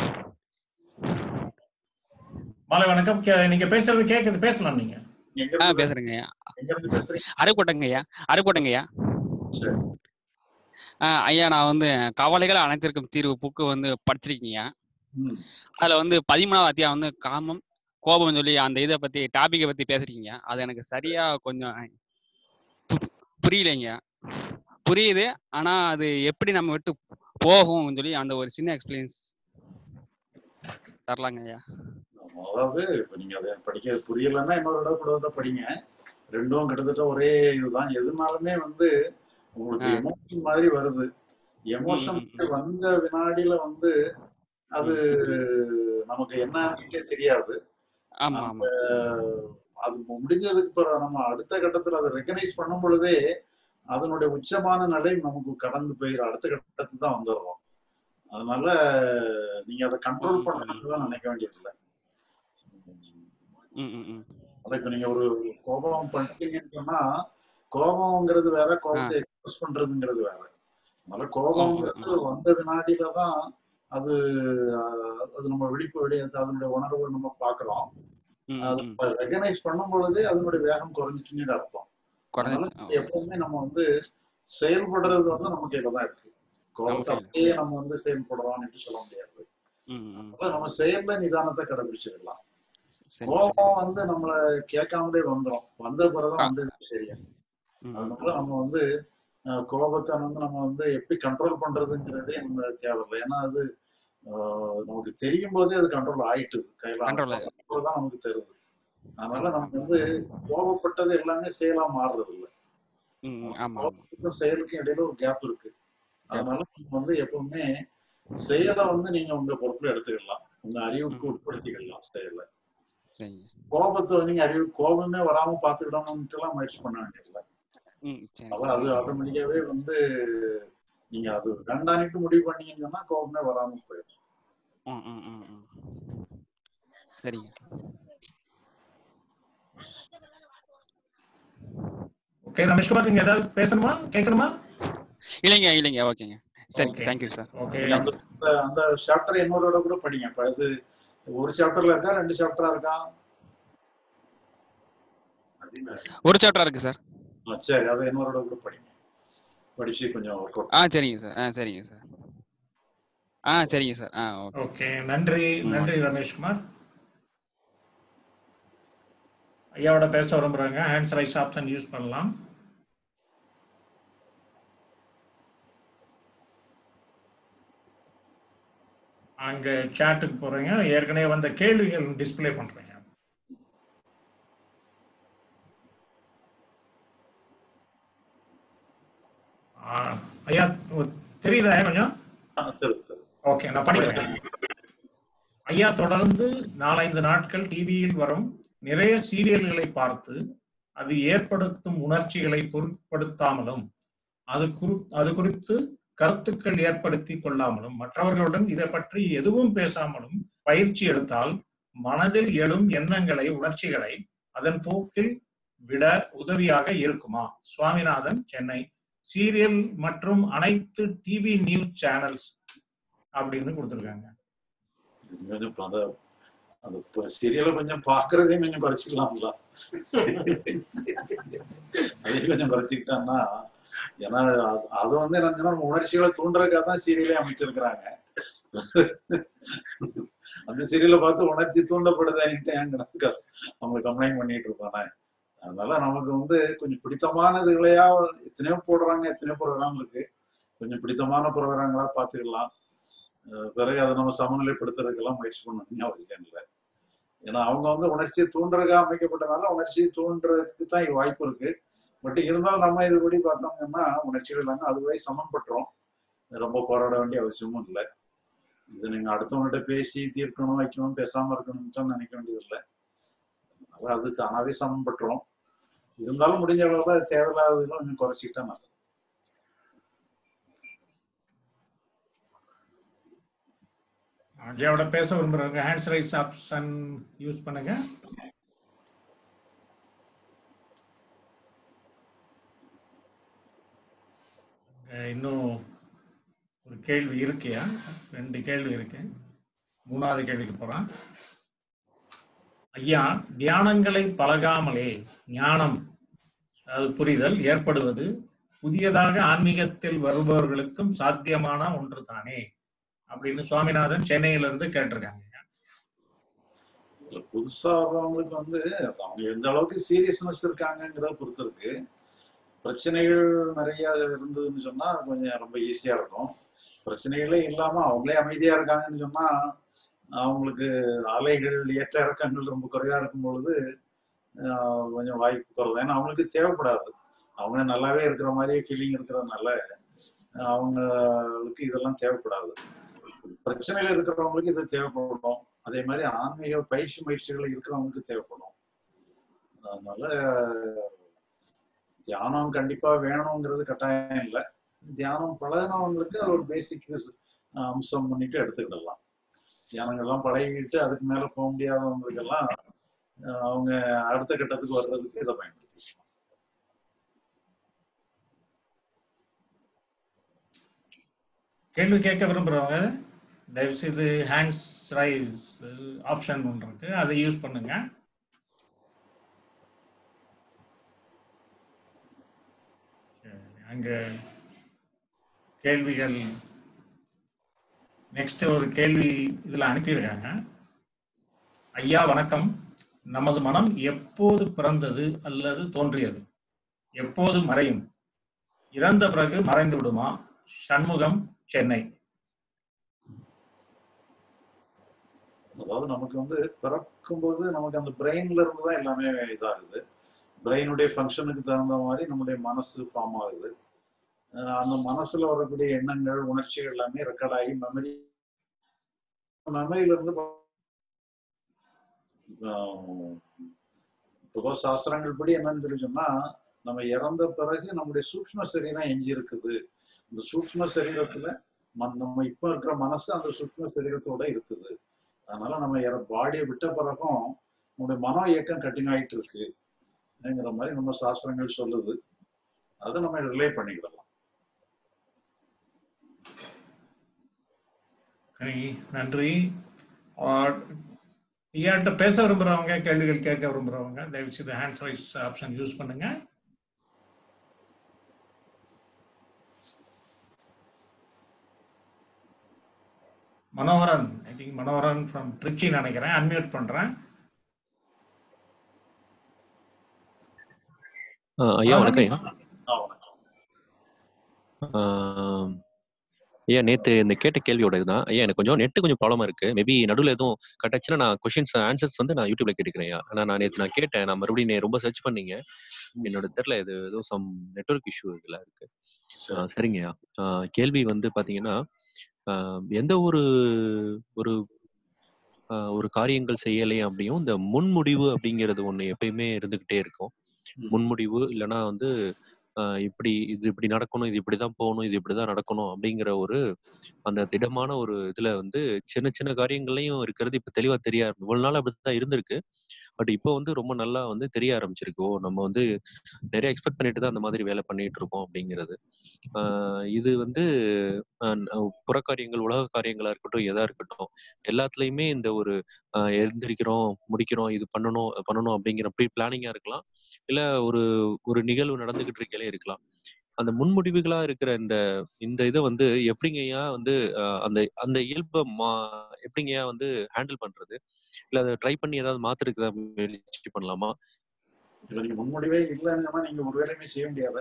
மாலை வணக்கம் கே- நீங்க பேசுறது கேக்குது பேசலாம் நீங்க எங்க ஆ இருந்து பேசுறேங்க ஐயா எங்க இருந்து பேசுறீங்க அருக்கோட்டைங்க ஐயா அருக்கோட்டைங்க ஐயா சரி ஆ, ஐயா நான் வந்து கவலைகள் அனைத்திற்கும் தீர்வு புக்கு வந்து படிச்சிருக்கீங்க ம். அதுல வந்து பதிமூணாவது அத்தியாயம் வந்து காமம் கோபம் சொல்லி அந்த இதை பத்தி டாபிக்கை பத்தி பேசுறீங்க அது எனக்கு சரியா கொஞ்சம் பு- புரியலைங்க புரியுது ஆனா அது எப்படி நம்ம விட்டு போகும் சொல்லி அந்த ஒரு சின்ன எக்ஸ்பீரியன்ஸ் தரலாங்க ஐயா அதாவது இப்ப நீங்க அதை படிக்க புரியலன்னா இன்னொரு தடவை கூட வந்து படிங்க ரெண்டும் கிட்டத்தட்ட ஒரே இதுதான் எதுனாலுமே வந்து உங்களுக்கு ஆ. எமோஷன் மாதிரி வருது எமோஷன் ம், ம், ம். வந்த வினாடியில வந்து அது நமக்கு என்னன்னே தெரியாது ஆமா ஆமா அஹ் அது முடிஞ்சதுக்கு பிறகு நம்ம அடுத்த கட்டத்துல அதை ரெகனைஸ் பண்ணும் பொழுதே அதனுடைய உச்சமான நிலை நமக்கு கடந்து போயிடும் அடுத்த கட்டத்துக்கு தான் வந்துடுறோம் அதனால நீங்க அதை கண்ட்ரோல் பண்ணணும்னு நினைக்க வேண்டியதில்லை ம் ம் ம் அதான் இப்ப நீங்க ஒரு கோபம் பண்ணிட்டீங்கன்னு சொன்னா கோபம்ங்கிறது வேற கோபத்தை எக்ஸ்பிரஸ் பண்றதுங்கிறது வேற அதனால கோபம்ங்கிறது வந்த வினாடியில தான் அது அஹ், அது நம்ம விழிப்பு வெளியே அதனுடைய உணர்வு நம்ம பாக்குறோம் ம், அது ம் ரெகனைஸ் பண்ணும் பொழுதே அதனுடைய வேகம் குறைஞ்சிட்டுன்னு அர்த்தம் அதனால குறைஞ்சிச்சு எப்பவுமே நம்ம வந்து செயல்படுறது வந்து நம்ம கையில தான் இருக்கு கோபத்தை கையில. அப்படியே நம்ம வந்து செயல்படுறோம்னு சொல்ல முடியாது ம் ம் அதனால நம்ம செயல்ல நிதானத்தை கடைபிடிச்சிடலாம் சரி சரி கோபம் வந்து நம்மள கேட்காமலே வந்துடும் வந்த பிறகுதான் ஆ. வந்து தெரியும் ம், ம். அதனால நம்ம வந்து அஹ், கோபத்தை வந்து நம்ம வந்து எப்படி கண்ட்ரோல் பண்றதுங்கிறதே நம்ம தேவையில்லை ஏன்னா அது அஹ், நமக்கு தெரியும் போதே அது கண்ட்ரோல் ஆயிட்டுது கையில Control control தான் நமக்கு தெரியுது அதனால நம்ம வந்து கோபப்பட்டது எல்லாமே செயலா மாறுறது இல்லை ம், ம். ஆமா ஆமா கோபத்துக்கும் செயலுக்கும் இடையில ஒரு கேப் இருக்கு அதனால நம்ம வந்து எப்பவுமே செயலை வந்து நீங்க உங்க பொறுப்புல எடுத்துக்கலாம் உங்க அறிவுக்கு ம். உட்படுத்திக்கலாம் செயலை சரிங்க கோபத்தை நீங்க அறிவு கோபமே வராம பாத்துக்கிடணும்ட்டு எல்லாம் முயற்சி பண்ண வேண்டியதில்லை ம் சரி அதான் அது ஆட்டோமேட்டிக்காவே வந்து நீங்க அது வேண்டானிட்டு முடிவு பண்ணீங்கன்னு சொன்னா கோபமே வராம போயிடும் ம் ம் ம் ம் சரிங்க ஓகே ரமேஷ்குமார் நீங்க ஏதாவது பேசணுமா கேட்கணுமா இல்லைங்க இல்லைங்க ஓகேங்க சரி Okay. தேங்க்யூ சார் ஓகே நீங்க அந்த அந்த- அந்த சாப்டர் என்னோட கூட படிங்க இப்ப இது ஒரு சாப்டர்ல இருக்கா ரெண்டு சாப்டரா இருக்கா ஒரு சாப்டரா இருக்கு சார் ஆ, சரி அதை என்னோட கூட படிங்க படிச்சு கொஞ்சம் ஒர்க் அவுட் ஆ சரிங்க சார் ஆ சரிங்க சார் ஆ சரிங்க சார் ஆ ஓகே ஓகே நன்றி ம். நன்றி ரமேஷ்குமார் ஐயாவோட பேச விரும்புறாங்க ஹேண்ட்ஸ் ரைஸ் ஆப்ஷன் யூஸ் பண்ணலாம் அங்க சாட்டுக்கு போறீங்க ஏற்கனவே வந்த கேள்விகள் டிஸ்ப்ளே பண்றீங்க ஆ, ஐயா ஒரு- தெரியுதா கொஞ்சம் தெரியுது தெரியுது ஓகே நான் படிக்கிறேன் ஐயா தொடர்ந்து நாலைந்து நாட்கள் டிவியில் வரும் நிறைய சீரியல்களை பார்த்து அது ஏற்படுத்தும் உணர்ச்சிகளை பொருட்படுத்தாமலும் அது குறி அது குறித்து கருத்துக்கள் ஏற்படுத்தி கொள்ளாமலும் மற்றவர்களுடன் இதை பற்றி எதுவும் பேசாமலும் பயிற்சி எடுத்தால் மனதில் எழும் எண்ணங்களை உணர்ச்சிகளை அதன் போக்கில் விட உதவியாக இருக்குமா சுவாமிநாதன் சென்னை சீரியல் மற்றும் அனைத்து டிவி நியூஸ் சேனல்ஸ் அப்படின்னு கொடுத்துருக்காங்க கொஞ்சம் ப- அந்த அந்த சீரியலை கொஞ்சம் பாக்குறதையும் கொஞ்சம் குறைச்சிக்கலாம்ல அதையும் கொஞ்சம் குறைச்சிக்கிட்டான்னா ஏன்னா அது- அது வந்து என்னன்னா நம்ம உணர்ச்சிகளை தூண்டுறதுக்காக தான் சீரியலே அமைச்சிருக்கிறாங்க அந்த சீரியலை பார்த்து உணர்ச்சி தூண்டப்படுதுன்னுட்டு ஏங்க அவங்க கம்ப்ளைண்ட் பண்ணிட்டு இருப்பானே அதனால நமக்கு வந்து கொஞ்சம் பிடித்தமானதுகளையா எத்தனையோ போடுறாங்க எத்தனையோ ப்ரோக்ராம் இருக்கு கொஞ்சம் பிடித்தமான ப்ரோக்ராங்களா பார்த்துக்கலாம் அஹ் பிறகு அதை நம்ம சமநிலைப்படுத்துறதுக்கெல்லாம் முயற்சி பண்ணணும்னு அவசியம் இல்லை ஏன்னா அவங்க வந்து உணர்ச்சியை தூண்டுறதுக்காக அமைக்கப்பட்டனால உணர்ச்சியை தூண்டுறதுக்கு தான் இங்க வாய்ப்பு இருக்கு பட் இருந்தாலும் நம்ம இதுபடி பார்த்தோம்னா உணர்ச்சிகள் எல்லாமே அதுவே சமன்பட்டுரும் ரொம்ப போராட வேண்டிய அவசியமும் இல்லை இது நீங்க அடுத்தவங்கள்ட்ட பேசி தீர்க்கணும் வைக்கணும் பேசாம இருக்கணும்னு நினைக்க வேண்டியது இல்லை அதனால அது தானாவே சமன்பட்டுரும் இருந்தாலும் முடிஞ்ச அளவுல அது தேவையில்லாததெல்லாம் கொஞ்சம் குறைச்சிக்கிட்டா நல்லது அஜயாவோட பேச விரும்புறவங்க ஹேண்ட்ஸ் ரைஸ் ஆப்ஷன் யூஸ் பண்ணுங்க அஹ் இன்னும் ஒரு கேள்வி இருக்கியா ரெண்டு கேள்வி இருக்கு மூணாவது கேள்விக்கு போறான் ஐயா தியானங்களை பழகாமலே ஞானம் அதாவது புரிதல் ஏற்படுவது புதியதாக ஆன்மீகத்தில் வருபவர்களுக்கும் சாத்தியமான ஒன்று தானே அப்படின்னு சுவாமிநாதன் சென்னையிலிருந்து கேட்டிருக்காங்க இல்ல புதுசா வர்றவங்களுக்கு வந்து அவங்க எந்த அளவுக்கு சீரியஸ்னஸ் இருக்காங்கங்கிறத பொறுத்து இருக்கு பிரச்சனைகள் நிறைய இருந்ததுன்னு சொன்னா கொஞ்சம் ரொம்ப ஈஸியா இருக்கும் பிரச்சனைகளே இல்லாம அவங்களே அமைதியா இருக்காங்கன்னு சொன்னா அவங்களுக்கு அலைகள் ஏற்ற இறக்கங்கள் ரொம்ப குறைவா இருக்கும் பொழுது ஆஹ் கொஞ்சம் வாய்ப்பு குறைவு ஏன்னா அவங்களுக்கு தேவைப்படாது அவங்க நல்லாவே இருக்கிற மாதிரி ஃபீலிங் இருக்கிறதுனால ஆஹ் அவங்களுக்கு இதெல்லாம் தேவைப்படாது பிரச்சனையில இருக்கிறவங்களுக்கு இது தேவைப்படும் அதே மாதிரி ஆன்மீக பயிற்சி முயற்சிகள் இருக்கிறவங்களுக்கு தேவைப்படும் அதனால தியானம் கண்டிப்பா வேணுங்கிறது கட்டாயம் இல்லை தியானம் பழகினவங்களுக்கு அது ஒரு பேசிக் அம்சம் பண்ணிட்டு எடுத்துக்கிடலாம் தியானங்கள்லாம் பழகிட்டு அதுக்கு மேல போக முடியாதவங்களுக்கெல்லாம் அஹ் அவங்க அடுத்த கட்டத்துக்கு வர்றதுக்கு இதை பயன்படுத்திக்கலாம் கேள்வி கேட்க விரும்புறவங்க தயவு செய்து ஹேண்ட்ஸ் ரைஸ் ஆப்ஷன் ஒன்று இருக்கு அதை யூஸ் பண்ணுங்க சரி, அங்க கேள்விகள் நெக்ஸ்ட் ஒரு கேள்வி இதுல அனுப்பியிருக்காங்க ஐயா வணக்கம் நமது மனம் எப்போது பிறந்தது அல்லது தோன்றியது எப்போது மறையும் இறந்த பிறகு மறைந்து விடுமா சண்முகம் சென்னை அதாவது நமக்கு வந்து பிறக்கும்போது நமக்கு அந்த பிரெயின்ல இருந்து தான் எல்லாமே இதாகுது பிரெயினுடைய ஃபங்க்ஷனுக்கு தகுந்த மாதிரி நம்முடைய மனசு ஃபார்ம் ஆகுது அஹ் அந்த மனசுல வரக்கூடிய எண்ணங்கள் உணர்ச்சிகள் எல்லாமே ரெக்கார்ட் ஆகி மெமரி மெமரியில இருந்து ஆஹ் பொதுவா சாஸ்திரங்கள் படி என்னன்னு தெரிஞ்சோம்னா நம்ம இறந்த பிறகு நம்முடைய சூக்ஷ்ம சரீரம் எஞ்சி இருக்குது இந்த சூக்ஷ்ம சரீரத்துல ம- நம்ம இப்ப இருக்கிற மனசு அந்த சூக்ஷ்ம சரீரத்தோட இருக்குது அதனால நம்ம இற பாடியை விட்ட பிறகும் நம்முடைய மனோ இயக்கம் கண்டினியூ ஆயிட்டு இருக்கு அப்படிங்கிற மாதிரி நம்ம சாஸ்திரங்கள் சொல்லுது அதை நம்ம ரிலே பண்ணிக்கிடலாம் சரி, நன்றி ஐயாட்ட பேச விரும்புறவங்க கேள்விகள் கேட்க விரும்புறவங்க தயவு செய்து ஹேண்ட்ஸ் ரைஸ் ஆப்ஷன் யூஸ் பண்ணுங்க Manoharan I think Manoharan from Trichy நினைக்கிறேன் அன்மியூட் பண்றேன் ஆ, ஐயா வணக்கம் ஐயா ஆ, வணக்கம் ஆ, ஐயா நேத்து இந்த கேட்ட கேள்வியோட இதுதான் ஐயா எனக்கு கொஞ்சம் நெட் கொஞ்சம் ப்ராப்ளமா இருக்கு மேபி நடுவில் எதுவும் கட்டாச்சுன்னா நான் கொஷின்ஸ் ஆன்சர்ஸ் வந்து நான் யூடியூப்ல கேட்டுக்கிறேன் ஐயா ஆனா நான் நேத்து நான் கேட்டேன் நான் மறுபடியும் நே- ரொம்ப சர்ச் பண்ணீங்க என்னோட தெரியல இது ஏதோ சம் நெட்வொர்க் இஷ்யூ இதுல இருக்கு ஆ, சரி சரிங்க ஐயா ஆ, கேள்வி வந்து பாத்தீங்கன்னா ஆ, எந்த ஒரு ஒரு ஆ, ஒரு காரியங்கள் செய்யலை அப்படியும் இந்த முன்முடிவு அப்படிங்கிறது ஒண்ணு எப்பயுமே இருந்துகிட்டே இருக்கும் ம். முன்முடிவு இல்லைன்னா வந்து ஆஹ் இப்படி இது இப்படி நடக்கணும் இது இப்படிதான் போகணும் இது இப்படிதான் நடக்கணும் அப்படிங்கிற ஒரு அந்த திடமான ஒரு இதுல வந்து சின்ன சின்ன காரியங்கள்லயும் இருக்கிறது இப்ப தெளிவா தெரிய ஆரம்பி- இவ்வளவு நாள் அப்படிதான் இருந்திருக்கு பட் இப்போ வந்து ரொம்ப நல்லா வந்து தெரிய ஆரம்பிச்சிருக்கு ஓ நம்ம வந்து நிறைய எக்ஸ்பெக்ட் பண்ணிட்டு தான் அந்த மாதிரி வேலை பண்ணிட்டு இருக்கோம் அப்படிங்கிறது ஆஹ் இது வந்து ஆஹ் ந- புறக்காரியங்கள் உலக காரியங்களா இருக்கட்டும் எதா இருக்கட்டும் எல்லாத்துலயுமே இந்த ஒரு ஆஹ் எந்திரிக்கிறோம் முடிக்கிறோம் இது பண்ணணும் அது பண்ணணும் அப்படிங்கிற ப்ரீ பிளானிங்கா இருக்கலாம் இல்ல ஒரு ஒரு நிகழ்வு நடந்துகிட்டு இருக்கையிலே இருக்கலாம் அந்த முன்முடிவுகளா இருக்கிற இந்த இந்த இதை வந்து எப்படிங்கய்யா வந்து ஆஹ் அந்த அந்த இயல்பை மா எப்படிங்கய்யா வந்து ஹேண்டில் பண்றது இல்ல அதை ட்ரை பண்ணி ஏதாவது மாத்துறதுக்கு ஏதாவது முயற்சி பண்ணலாமா இதுல நீங்க முன்முடிவே இல்லைன்னா நீங்க ஒரு வேலையுமே செய்ய முடியாத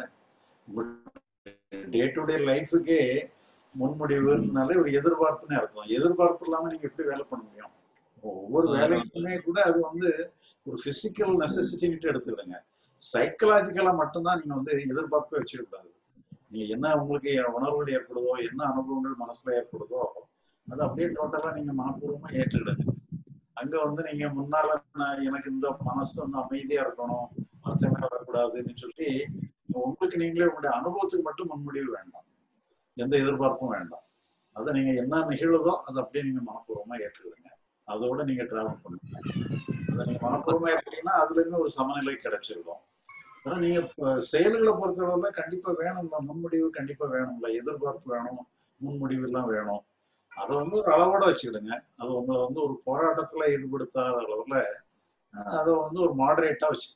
டே டு டே லைஃபுக்கே முன்முடிவுனாலே ஒரு எதிர்பார்ப்புன்னு அர்த்தம் எதிர்பார்ப்பு இல்லாம நீங்க எப்படி வேலை பண்ண முடியும் ஒவ்வொரு ஆஹ் வேலைக்குமே கூட அது வந்து ஒரு பிசிக்கல் நெசசிட்டின்ட்டு எடுத்துக்கிடுங்க சைக்கலாஜிக்கலா மட்டும்தான் நீங்க வந்து எதிர்பார்ப்பே வச்சிருக்கூடாது நீங்க என்ன உங்களுக்கு உணர்வுகள் ஏற்படுதோ என்ன அனுபவங்கள் மனசுல ஏற்படுதோ அது அப்படியே டோட்டலா நீங்க மனப்பூர்வமா ஏற்றுக்கிடுங்க அங்க வந்து நீங்க முன்னால நான் எனக்கு இந்த மனசு வந்து அமைதியா இருக்கணும் அர்த்தமே வரக்கூடாதுன்னு சொல்லி உங்களுக்கு நீங்களே உங்களுடைய அனுபவத்துக்கு மட்டும் முன்முடிவு வேண்டாம் எந்த எதிர்பார்ப்பும் வேண்டாம் அதை நீங்க என்ன நிகழுதோ அதை அப்படியே நீங்க மனப்பூர்வமா ஏற்றுக்கிடுங்க அதோட நீங்க டிராவல் பண்ணுங்க அதை நீங்க மனப்பூர்வமா ஏற்றுட்டீங்கன்னா அதுல இருந்து ஒரு சமநிலை கிடைச்சிருக்கும் ஆனா நீங்க இப்ப செயல்களை பொறுத்தளவுல கண்டிப்பா வேணும்ல முன்முடிவு கண்டிப்பா வேணும்ல எதிர்பார்ப்பு வேணும் முன்முடிவு எல்லாம் வேணும் அதை வந்து ஒரு அளவோட வச்சுக்கிடுங்க அது உங்களை வந்து ஒரு போராட்டத்துல ஈடுபடுத்தாத அளவுல அஹ், அதை வந்து ஒரு மாடரேட்டா வச்சு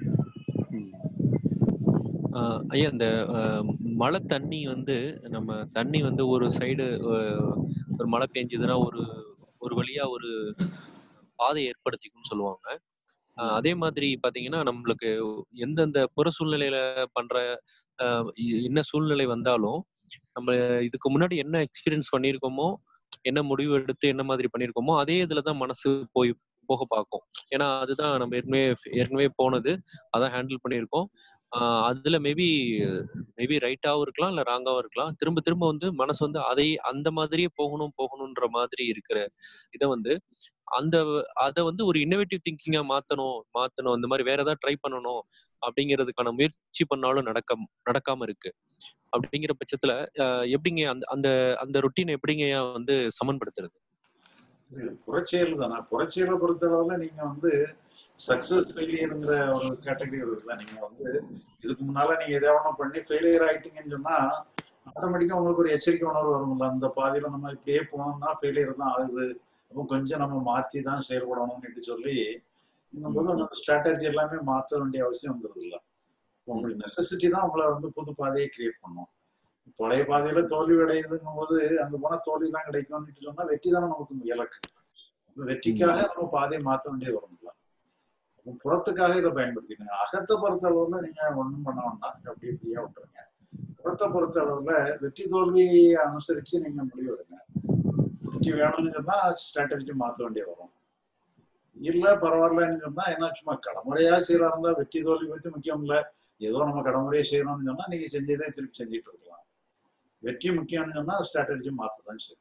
ஆஹ் ஐயா இந்த ஆஹ் மழை தண்ணி வந்து நம்ம தண்ணி வந்து ஒரு சைடு ஒரு மழை பெஞ்சதுன்னா ஒரு ஒரு வழியா ஒரு பாதை ஏற்படுத்திக்கும்னு சொல்லுவாங்க ஆஹ் அதே மாதிரி பாத்தீங்கன்னா நம்மளுக்கு எந்தெந்த புற சூழ்நிலையில பண்ற ஆஹ் இ- என்ன சூழ்நிலை வந்தாலும் நம்ம இதுக்கு முன்னாடி என்ன எக்ஸ்பீரியன்ஸ் பண்ணியிருக்கோமோ என்ன முடிவு எடுத்து என்ன மாதிரி பண்ணியிருக்கோமோ அதே இதுலதான் மனசு போய் போக பார்க்கும் ஏன்னா அதுதான் நம்ம ஏற்கனவே ஏற்கனவே போனது அதான் ஹேண்டில் பண்ணியிருக்கோம் ஆஹ் அதுல மேபி மேபி ரைட்டாவும் இருக்கலாம் இல்ல ராங்காவும் இருக்கலாம் திரும்ப திரும்ப வந்து மனசு வந்து அதை அந்த மாதிரியே போகணும் போகணுன்ற மாதிரி இருக்கிற இதை வந்து அந்த அதை வந்து ஒரு இன்னோவேட்டிவ் திங்கிங்கா மாத்தணும் மாத்தணும் இந்த மாதிரி வேற ஏதாவது ட்ரை பண்ணணும் அப்படிங்கிறதுக்கான முயற்சி பண்ணாலும் நடக்க நடக்காம இருக்கு அப்படிங்கிற பட்சத்துல ஆஹ் எப்படிங்க அந்த அந்த அந்த ரொட்டீனை எப்படிங்க வந்து சமன்படுத்துறது இது புறச்செயல் தானே புறச்செயலை பொறுத்தளவுல நீங்க வந்து சக்சஸ் ஃபெயிலியருங்கிற ஒரு கேட்டகரி இருக்குல்ல நீங்க வந்து இதுக்கு முன்னால நீங்க எதை வேணா பண்ணி ஃபெயிலியர் ஆயிட்டீங்கன்னு சொன்னா ஆட்டோமேட்டிக்கா உங்களுக்கு ஒரு எச்சரிக்கை உணர்வு வரும்ல அந்த பாதியில நம்ம இப்படியே போனோம்னா ஃபெயிலியர் தான் ஆகுது அப்போ கொஞ்சம் நம்ம மாத்தி தான் செயல்படணும்னு சொல்லி போது அந்த ஸ்ட்ராட்டஜி எல்லாமே மாற்ற வேண்டிய அவசியம் வந்துருது இல்ல உங்களுக்கு நெசசிட்டி தான் உங்களை வந்து புது பாதையை கிரியேட் பண்ணும் பழைய பாதையில தோல்வி அடையுதுங்கும் போது அங்க போனா தோல்வி தான் கிடைக்கும்னு சொன்னா வெற்றி தானே நமக்கு இலக்கு அப்ப வெற்றிக்காக நம்ம பாதையை மாற்ற வேண்டியது வரும்ல அப்ப புறத்துக்காக இதை பயன்படுத்திக்கங்க அகத்தை பொறுத்த அளவுல நீங்க ஒண்ணும் பண்ண வேண்டாம் அப்படியே ஃப்ரீயா விட்டுருங்க புறத்தை பொறுத்த அளவுல வெற்றி தோல்வியை அனுசரிச்சு நீங்க முடிவு எடுங்க வெற்றி வேணும்னு சொன்னா ஸ்ட்ராட்டஜி மாற்ற வேண்டியது வரும் இல்ல பரவாயில்லன்னு சொன்னா என்ன சும்மா கடமுறையா செய்யறா இருந்தா வெற்றி தோல்வி பத்தி முக்கியம் இல்ல ஏதோ நம்ம கடமுறையா செய்யணும்னு சொன்னா நீங்க செஞ்சதே திருப்பி செஞ்சுட்டு இருக்கலாம் வெற்றி முக்கியம்னு சொன்னா ஸ்ட்ராட்டஜி மாற்றதான் செய்யணும்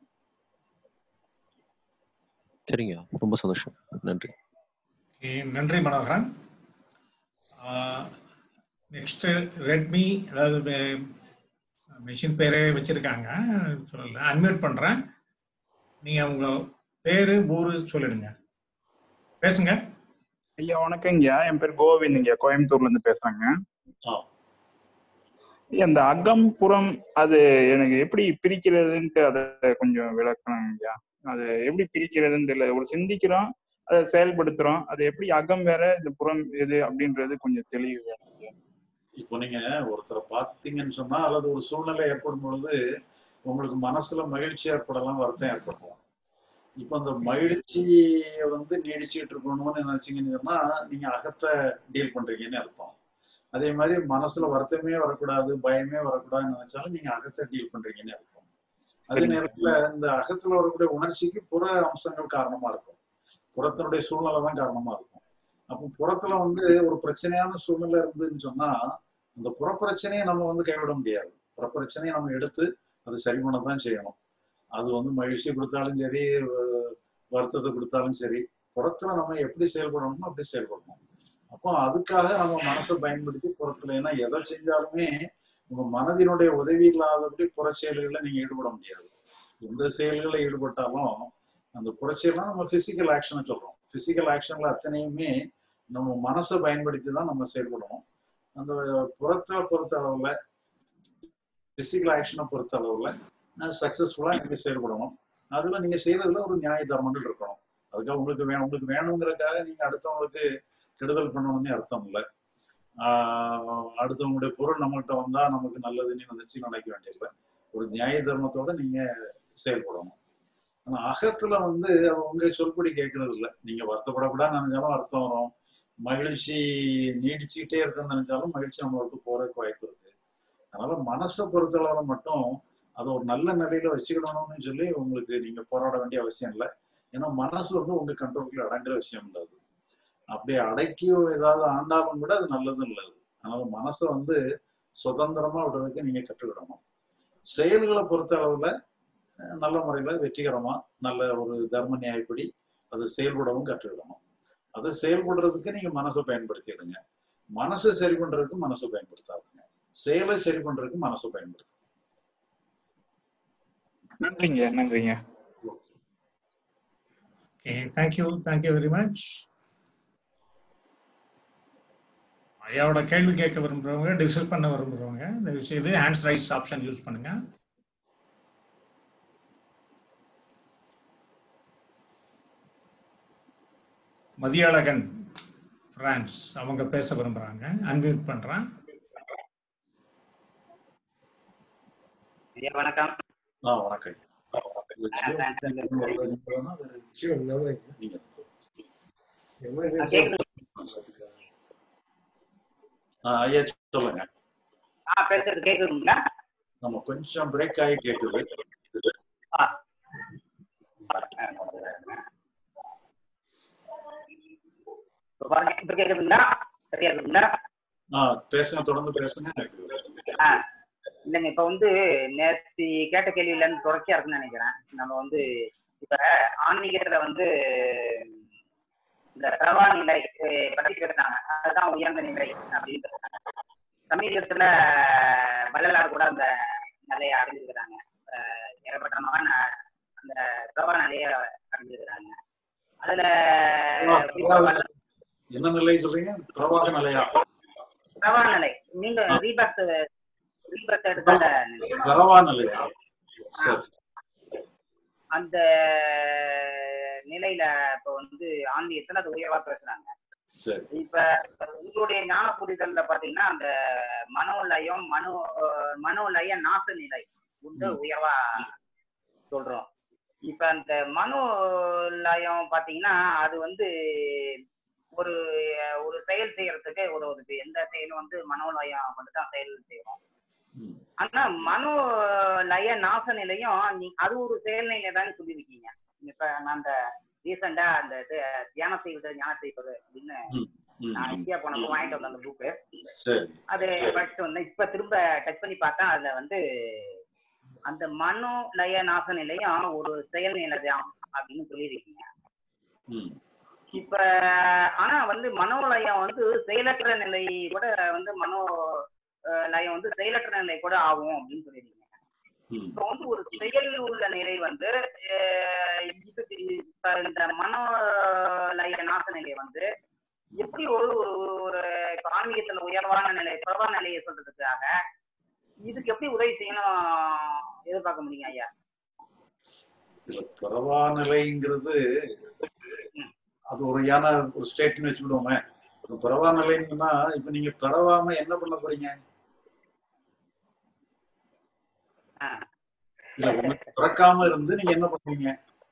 சரிங்க ரொம்ப சந்தோஷம் நன்றி ஓகே, நன்றி மனோகரன் நெக்ஸ்ட் ரெட்மி அதாவது மெஷின் பேரே வச்சிருக்காங்க சொல்லல அன்மியூட் பண்றேன் நீங்க உங்க பேரு ஊரு சொல்லிடுங்க பேசுங்க ஐயா வணக்கங்கய்யா என் பேர் கோவிந்த்ங்க கோயம்புத்தூர்ல இருந்து பேசுறேங்க ஆ. ஐயா, இந்த அகம் புறம் அது எனக்கு எப்படி பிரிக்கிறதுன்ட்டு அதை கொஞ்சம் விளக்கணுங்கய்யா அது எப்படி பிரிக்கிறதுன்னு தெரியல ஒரு சிந்திக்கிறோம் அதை செயல்படுத்துறோம் அது எப்படி அகம் வேற இந்த புறம் எது அப்படின்றது கொஞ்சம் தெளிவு வேணும் ஐயா. இப்போ நீங்க ஒருத்தரை பார்த்தீங்கன்னு சொன்னா அல்லது ஒரு சூழ்நிலை ஏற்படும் பொழுது உங்களுக்கு மனசுல மகிழ்ச்சி ஏற்படலாம் வருத்தம் ஏற்படலாம் இப்போ அந்த மகிழ்ச்சியை வந்து நீடிச்சுட்டு இருக்கணும்னு நினைச்சீங்கன்னு சொன்னா நீங்க அகத்தை டீல் பண்றீங்கன்னு அர்த்தம் அதே மாதிரி மனசுல வருத்தமே வரக்கூடாது பயமே வரக்கூடாதுன்னு நினைச்சாலும் நீங்க அகத்தை டீல் பண்றீங்கன்னு அர்த்தம் அதே நேரத்துல இந்த அகத்துல வரக்கூடிய உணர்ச்சிக்கு புற அம்சங்கள் காரணமா இருக்கும் புறத்தினுடைய சூழ்நிலை தான் காரணமா இருக்கும் அப்போ புறத்துல வந்து ஒரு பிரச்சனையான சூழ்நிலை இருந்துன்னு சொன்னா அந்த புறப்பிரச்சனையை நம்ம வந்து கைவிட முடியாது புறப்பிரச்சனையை நம்ம எடுத்து அது சரி பண்ண தான் செய்யணும் அது வந்து மகிழ்ச்சி கொடுத்தாலும் சரி வ- வருத்தத்தை கொடுத்தாலும் சரி புறத்துல நம்ம எப்படி செயல்படணுமோ அப்படி செயல்படணும் அப்போ அதுக்காக நம்ம மனசை பயன்படுத்தி புற புறத்துலன்னா எதை செஞ்சாலுமே உங்க மனதினுடைய உதவி இல்லாதபடி புற செயல்களில் நீங்க ஈடுபட முடியாது எந்த செயல்களில் ஈடுபட்டாலும் அந்த புரட்சியெல்லாம் நம்ம பிசிக்கல் ஆக்ஷன் சொல்றோம் பிசிக்கல் ஆக்ஷன்ல அத்தனையுமே நம்ம மனசை பயன்படுத்தி தான் நம்ம செயல்படணும் அந்த புறத்தை பொறுத்த அளவுல பிசிக்கல் ஆக்ஷனை பொறுத்த அளவுல சக்சஸ்ஃபுல்லா நீங்க செயல்படணும் அதுல நீங்க செய்யறதுல ஒரு நியாய தர்மங்கள் இருக்கணும் அதுக்காக உங்களுக்கு வேணும் உங்களுக்கு வேணுங்கிறதுக்காக நீங்க அடுத்தவங்களுக்கு கெடுதல் பண்ணணும்னு அர்த்தம் இல்லை ஆஹ் அடுத்தவங்களுடைய பொருள் நம்மகிட்ட வந்தா நமக்கு நல்லதுன்னு நினைச்சு நினைக்க வேண்டியதில்லை ஒரு நியாய தர்மத்தோட நீங்க செயல்படணும் ஆனா அகத்துல வந்து அவ உங்க சொல்படி கேட்கறது இல்ல நீங்க வருத்தப்படக்கூடாது நினைச்சாலும் அர்த்தம் வரும் மகிழ்ச்சி நீடிச்சுக்கிட்டே இருக்குன்னு நினைச்சாலும் மகிழ்ச்சி நம்மளுக்கு போறதுக்கு வாய்ப்பு இருக்கு அதனால மனசை பொறுத்தளவுல மட்டும் அதை ஒரு நல்ல நிலையில வச்சுக்கிடணும்னு சொல்லி உங்களுக்கு நீங்க போராட வேண்டிய அவசியம் இல்லை ஏன்னா மனசு வந்து உங்க கண்ட்ரோலுக்குள்ள அடங்குற விஷயம் இல்லை அது அப்படியே அடக்கியோ ஏதாவது ஆண்டாலும் கூட அது நல்லதும் இல்லை அது அதனால மனசை வந்து சுதந்திரமா விடுறதுக்கு நீங்க கற்றுக்கிடணும் செயல்களை பொறுத்த அளவுல அஹ், நல்ல முறையில வெற்றிகரமா நல்ல ஒரு தர்ம நியாயப்படி அது செயல்படவும் கற்றுக்கிடணும் அது செயல்படுறதுக்கு நீங்க மனசை பயன்படுத்திடுங்க மனசை சரி பண்றதுக்கு மனசை பயன்படுத்தாதுங்க செயலை சரி பண்றதுக்கு மனசை பயன்படுத்து நன்றிங்க நன்றிங்க okay thank you thank you very much ஐயாவோட கேள்வி கேட்க விரும்புறவங்க டிஸ்கஸ் பண்ண விரும்புறவங்க இந்த விஷயம் இது ஹேண்ட்ஸ் ரைஸ் ஆப்ஷன் யூஸ் பண்ணுங்க மதியழகன் பிரான்ஸ் அவங்க பேச விரும்புறாங்க அன்மியூட் பண்றேன் ஐயா வணக்கம் ஆ வணக்கம் இது ஜியோ நீங்க தானா? வேற ஜியோ நான் நீங்க எமர்ஜென்சி ஆ, ஐயா சொல்லுங்க ஆ பேசுறது கேக்குதுங்களா நம்ம கொஞ்சம் பிரேக் ஆகி கேக்குது ஆ. இப்ப பாருங்க இப்ப கேக்குதுங்களா சரியா இருக்குங்களா ஆ பேசுங்க தொடர்ந்து பேசுங்க ஆ இல்லைங்க இப்ப வந்து நேற்று கேட்ட கேள்வியில இருந்து தொடர்ச்சியா இருக்குன்னு நினைக்கிறேன் நம்ம வந்து இப்ப ஆன்மீகத்துல வந்து இந்த பிரபா நிலை அஹ், பத்தி பேசுனாங்க அதுதான் உயர்ந்த நிலை அப்படின்னு சமீபத்துல வள்ளலார் கூட அந்த நிலையை அடைஞ்சிருக்கிறாங்க அஹ், ஏகப்பட்ட மகன் அந்த பிரபா நிலையை அடைஞ்சிருக்கிறாங்க அதுல குறிப்பா வள்ளலார் என்ன நிலை சொல்றீங்க பிரவாக நிலையா பிரபா நிலை நீங்க ரீபர்த் ரீபர்த் எடுக்காத நிலை பிரவா நிலையா சரி அந்த நிலையில இப்ப வந்து ஆன்மீகத்துல அது உயர்வா பேசுறாங்க சரி இப்ப உங்களுடைய ஞான புரிதல்ல பாத்தீங்கன்னா அந்த மனோலயம் மனோ அஹ் மனோலய நாச நிலை வந்து உயர்வா சொல்றோம் இப்ப அந்த மனோலயம் பாத்தீங்கன்னா அது வந்து ஒரு ஒரு செயல் செய்யறதுக்கு உதவுது எந்த செயலும் வந்து மனோலயம் மட்டும் தான் செயல் செய்யறோம் ம். ஆனா மனோ லய நாச நிலையும் நீ அது ஒரு செயல்நிலை தான் சொல்லியிருக்கீங்க இப்ப நான் அந்த ரீசெண்டா அந்த இது தியானம் செய்வது ஞானம் செய்வது அப்படின்னு ம், ம், நான் ம். இந்தியா போனப்போ வாங்கிட்டு வந்த அந்த புக்கு சரி அது படிச்சுட்டு வந்தேன் இப்ப திரும்ப டச் பண்ணி பார்த்தா அதுல வந்து அந்த மனோ லய நாச நிலையும் ஒரு செயல்நிலை தான் அப்படின்னு சொல்லியிருக்கீங்க ம், இப்ப ஆனா வந்து மனோலயம் வந்து செயலற்ற நிலை கூட வந்து மனோ அஹ், லயம் வந்து செயலற்ற நிலை கூட ஆகும் அப்படின்னு சொல்லியிருக்கீங்க ம், இப்ப வந்து ஒரு செயல் உள்ள நிலை வந்து அஹ், இதுக்கு இப்ப இந்த மனோ லய நாச நிலை வந்து எப்படி ஒரு ஒரு ஒரு இப்ப ஆன்மீகத்துல உயர்வான நிலை பிரபா நிலையை சொல்றதுக்காக இதுக்கு எப்படி உதவி செய்யணும் எதிர்பார்க்க முடியுங்க ஐயா இதுல பிரவா நிலைங்கிறது அது ஒரு யான ஒரு ஸ்டேட்னு வச்சுக்கிடுவோமே இப்ப பிரவா நிலைன்னா இப்ப நீங்க பிறவாம என்ன பண்ண போறீங்க ஆ. இல்ல உங்களுக்கு பிறக்காம இருந்து நீங்க என்ன பண்ணுவீங்க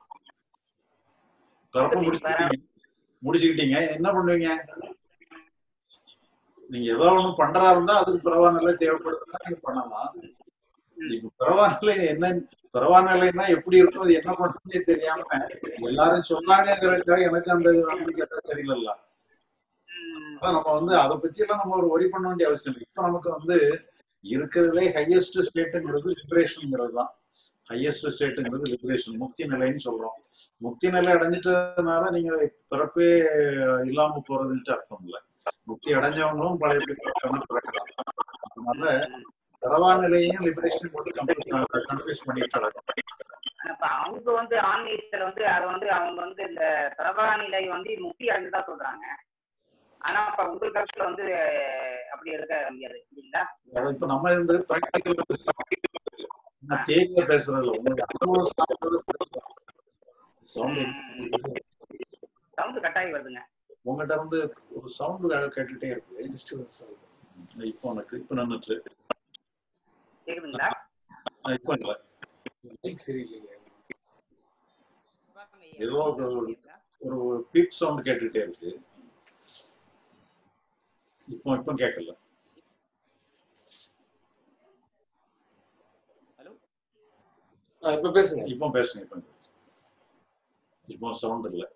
பிறப்ப முடிச்சுக்கிட்டீங்க முடிச்சுக்கிட்டீங்க என்ன பண்ணுவீங்க நீங்க ஏதோ ஒண்ணு பண்றா இருந்தா அதுக்கு பிறவா நிலை தேவைப்படுதுன்னா நீங்க பண்ணலாம் இப்ப பிறவா நிலை என்ன பிறவா நிலைன்னா எப்படி இருக்கும் அது என்ன பண்ணுறதுனே தெரியாம எல்லாரும் சொன்னாங்கிறதுக்காக எனக்கு அந்த இது வேணும்னு கேட்டா சரியில்லைல்ல ம், அதான் நம்ம வந்து அதை பத்தி எல்லாம் நம்ம ஒரு ஒரி பண்ண வேண்டிய அவசியம் இல்லை இப்ப நமக்கு வந்து இருக்கிறதுலே ஹையஸ்ட் ஸ்டேட்டுங்கிறது லிபரேஷன்ங்கிறது தான் ஹையஸ்ட் ஸ்டேட்டுங்கிறது லிபரேஷன் முக்தி நிலைன்னு சொல்றோம் முக்தி நிலை அடைஞ்சிட்டதுனால நீங்க பிறப்பே இல்லாம போறதுன்ட்டு அர்த்தம் இல்லை முக்தி அடைஞ்சவங்களும் பழைய பிறக்கலாம் அதனால பிறவா நிலையையும் லிபரேஷன் போட்டு கன்ஃபியூஸ் பண்ணிட்டு நடக்கும் இப்ப அவங்க வந்து ஆன்மீகத்துல வந்து அதை வந்து அவங்க வந்து இந்த பிரபா நிலை வந்து முக்தி அடைஞ்சதா சொல்றாங்க ஆனா இப்ப உங்கள் கருத்துல வந்து அப்படி இருக்க முடியாது இல்லைங்களா அதாவது இப்ப நம்ம இந்த ப்ராக்டிக்கல் நான் தேதியில பேசுறது இல்லை உங்களுக்கு அனுபவம் சார்ந்தது சவுண்ட் சவுண்ட் கட்டாயி வருதுங்க உங்ககிட்ட இருந்து ஒரு சவுண்ட் கேட்டுட்டே இருக்கு டிஸ்டர்பன்ஸ் இப்போ எனக்கு இப்ப நின்றுட்டு கேக்குதுங்களா இப்போ இல்லை தெரியலைங்க ஏதோ ஒரு ஒரு பீப் சவுண்ட் கேட்டுட்டே இருக்கு இப்போ இப்போ கேட்கல இப்ப பேசுங்க இப்போ பேசுங்க இப்போ இப்போ சவுண்ட் இல்லை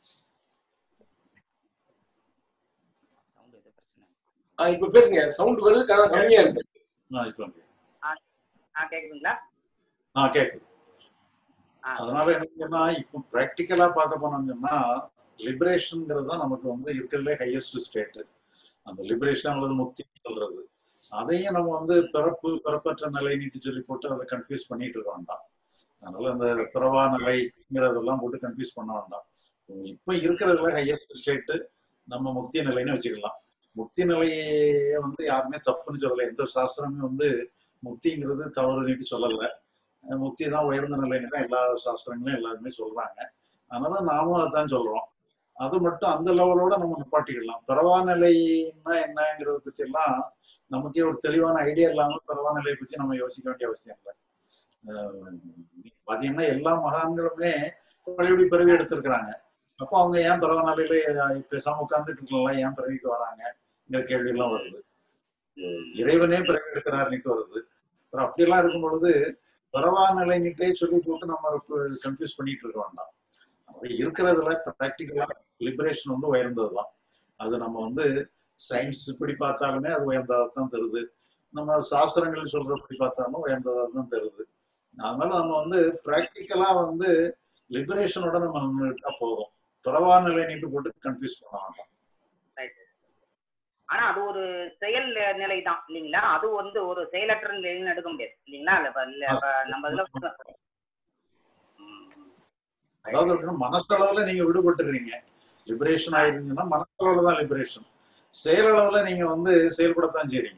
ஆ, இப்ப பேசுங்க சவுண்ட் வருது க- கம்மியா இருக்கு ஆ இப்போ ஆ கேக்குதுங்களா ஆ கேட்குது ஆ அதனால எனக்கு சொன்னா இப்போ ப்ராக்டிக்கலா பார்க்க போனோம்னா லிபரேஷன்ங்கிறது தான் நமக்கு வந்து இருக்கிறதுலே ஹையஸ்ட் ஸ்டேட் அந்த லிபரேஷன் அல்லது முக்தி சொல்றது அதையும் நம்ம வந்து பிறப்பு பிறப்பற்ற நிலை நீட்டு சொல்லி போட்டு அதை கன்ஃபியூஸ் பண்ணிட்டு இருக்க வேண்டாம் அதனால அந்த பிறவா நிலைங்கிறதெல்லாம் போட்டு கன்ஃபியூஸ் பண்ண வேண்டாம் இப்போ இருக்கிறதுல ஹையஸ்ட் ஸ்டேட் நம்ம முக்தி நிலைன்னு வச்சுக்கலாம் முக்தி நிலையை வந்து யாருமே தப்புன்னு சொல்லலை எந்த சாஸ்திரமும் வந்து முக்திங்கிறது தவறுன்னு சொல்லலை அஹ் முக்தி தான் உயர்ந்த நிலைன்னு தான் எல்லா சாஸ்திரங்களும் எல்லாருமே சொல்றாங்க அதனால நாமும் அதான் சொல்றோம் அது மட்டும் அந்த லெவலோட நம்ம நிப்பாட்டிக்கலாம் பிறவா நிலைன்னா என்னங்கிறத பத்தி எல்லாம் நமக்கே ஒரு தெளிவான ஐடியா இல்லாம பிறவா நிலையை பத்தி நம்ம யோசிக்க வேண்டிய அவசியம் இல்லை அஹ் பாத்தீங்கன்னா எல்லா மகான்களுமே பழையபடி பிறவி எடுத்திருக்கிறாங்க அப்போ அவங்க ஏன் பிறவா நிலையில பேசாம உட்கார்ந்துட்டு இருக்கலாம் ஏன் பிறவிக்கு வராங்கங்கிற கேள்வி எல்லாம் வருது இறைவனே பிறவி எடுக்கிறாருன்னுட்டு வருது அப்புறம் அப்படியெல்லாம் இருக்கும் பொழுது பரவா நிலைன்னுட்டே சொல்லி போட்டு நம்ம கன்ஃபியூஸ் பண்ணிட்டு இருக்க வேண்டாம் அப்படி இருக்கிறதுல ப்ராக்டிக்கலா லிபரேஷன் வந்து உயர்ந்ததுதான் அது நம்ம வந்து சயின்ஸ் இப்படி பார்த்தாலுமே அது உயர்ந்ததாக தான் தருது நம்ம சாஸ்திரங்கள் சொல்றபடி பார்த்தாலும் உயர்ந்ததாக தான் தருது அதனால நம்ம வந்து ப்ராக்டிக்கலா வந்து லிபரேஷனோட நம்ம நின்றுட்டா போதும் பரவா நிலைன்னுட்டு போட்டு கன்ஃபியூஸ் பண்ண வேண்டாம் ரைட் ஆனா அது ஒரு செயல் நிலை தான் இல்லைங்களா அது வந்து ஒரு செயலற்ற நிலைன்னு எடுக்க முடியாது இல்லைங்களா இல்ல இப்ப இல்ல இப்ப நம்ம இதுல அதாவது அப்படின்னா மனசளவுல நீங்க விடுபட்டுறீங்க லிபரேஷன் ஆயிருந்தீங்கன்னா மனசளவுல தான் லிபரேஷன் செயலளவுல நீங்க வந்து செயல்படத்தான் செய்றீங்க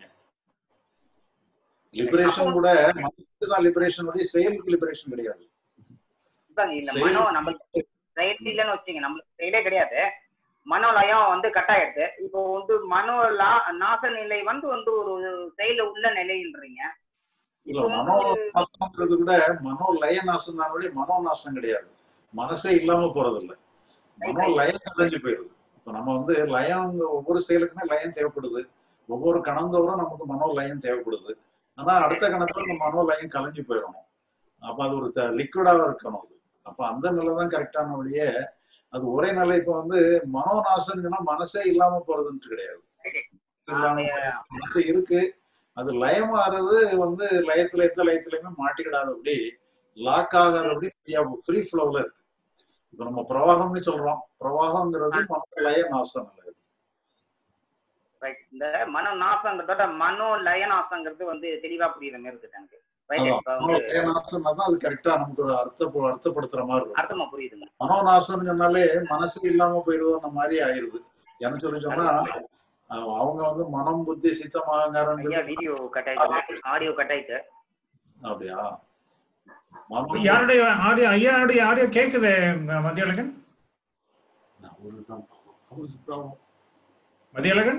லிபரேஷன் கூட மனசுக்கு தான் லிபரேஷன் வழி செயலுக்கு லிபரேஷன் கிடையாது இப்ப இந்த மனோ நம்மளுக்கு செயல் இல்லைன்னு வச்சுங்க நம்மளுக்கு செயலே கிடையாது மனோலயம் வந்து கட்டாயிடுது இப்போ வந்து மனோ லா- நாச நிலை வந்து வந்து ஒரு செயல உள்ள நிலைன்றீங்க இல்ல மனோ நாசம்ங்கிறது கூட மனோ லய நாசம் தான் வழி மனோ நாசம் கிடையாது மனசே இல்லாம போறது இல்ல மனோ லயம் கலைஞ்சு போயிடுது இப்ப நம்ம வந்து லயம் ஒவ்வொரு செயலுக்குமே லயம் தேவைப்படுது ஒவ்வொரு கணந்தோறும் நமக்கு மனோ லயம் தேவைப்படுது ஆனா அடுத்த கணத்துல இந்த மனோ லயம் கலைஞ்சு போயிடணும் அப்ப அது ஒரு லிக்விடா இருக்கணும் அது அப்ப அந்த நிலை தான் கரெக்டான வழியே அது ஒரே நிலை இப்ப வந்து மனோநாசம்னா மனசே இல்லாம போறதுன்ட்டு கிடையாது இல்லாம போறது. மனசு இருக்கு அது லயமாறது வந்து லயத்துல எந்த லயத்துலயுமே மாட்டிக்கிடாதபடி லாக் ஆகாதபடி ஃப்ரீ ஃப்ளோல இருக்கு இப்ப நம்ம பிரவாகம்னு சொல்றோம் பிரவாகம்ங்கிறது மனோ லய நாசம் நிலை ரைட் இந்த மனோ நாசங்கிறதோட மனோ லய நாசங்கிறது வந்து தெளிவா புரியுற மாதிரி இருக்கு எனக்கு ரைட் அதான் இப்ப மனோ வந்து லய நாசம்னா தான் அது கரெக்டா நமக்கு ஒரு அர்த்த அர்த்தப்படுத்துற மாதிரி இருக்கும் அர்த்தமா புரியுதுங்க மனோநாசம் சொன்னாலே மனசு இல்லாம போயிடுவோம் மாதிரி ஆயிருது என்ன சொல்லி சொன்னா அஹ் அவங்க வந்து மனம் புத்தி சித்தம் அகங்காரம் ஐயா வீடியோ கட் ஆயிட்டு ஆடியோ கட் ஆயிட்டு அப்படியா மனம் யாருடைய ஆடியோ ஐயாவுடைய ஆடியோ கேக்குது மதியழகன் அவருதான் அவருக்கு problem. மதியழகன்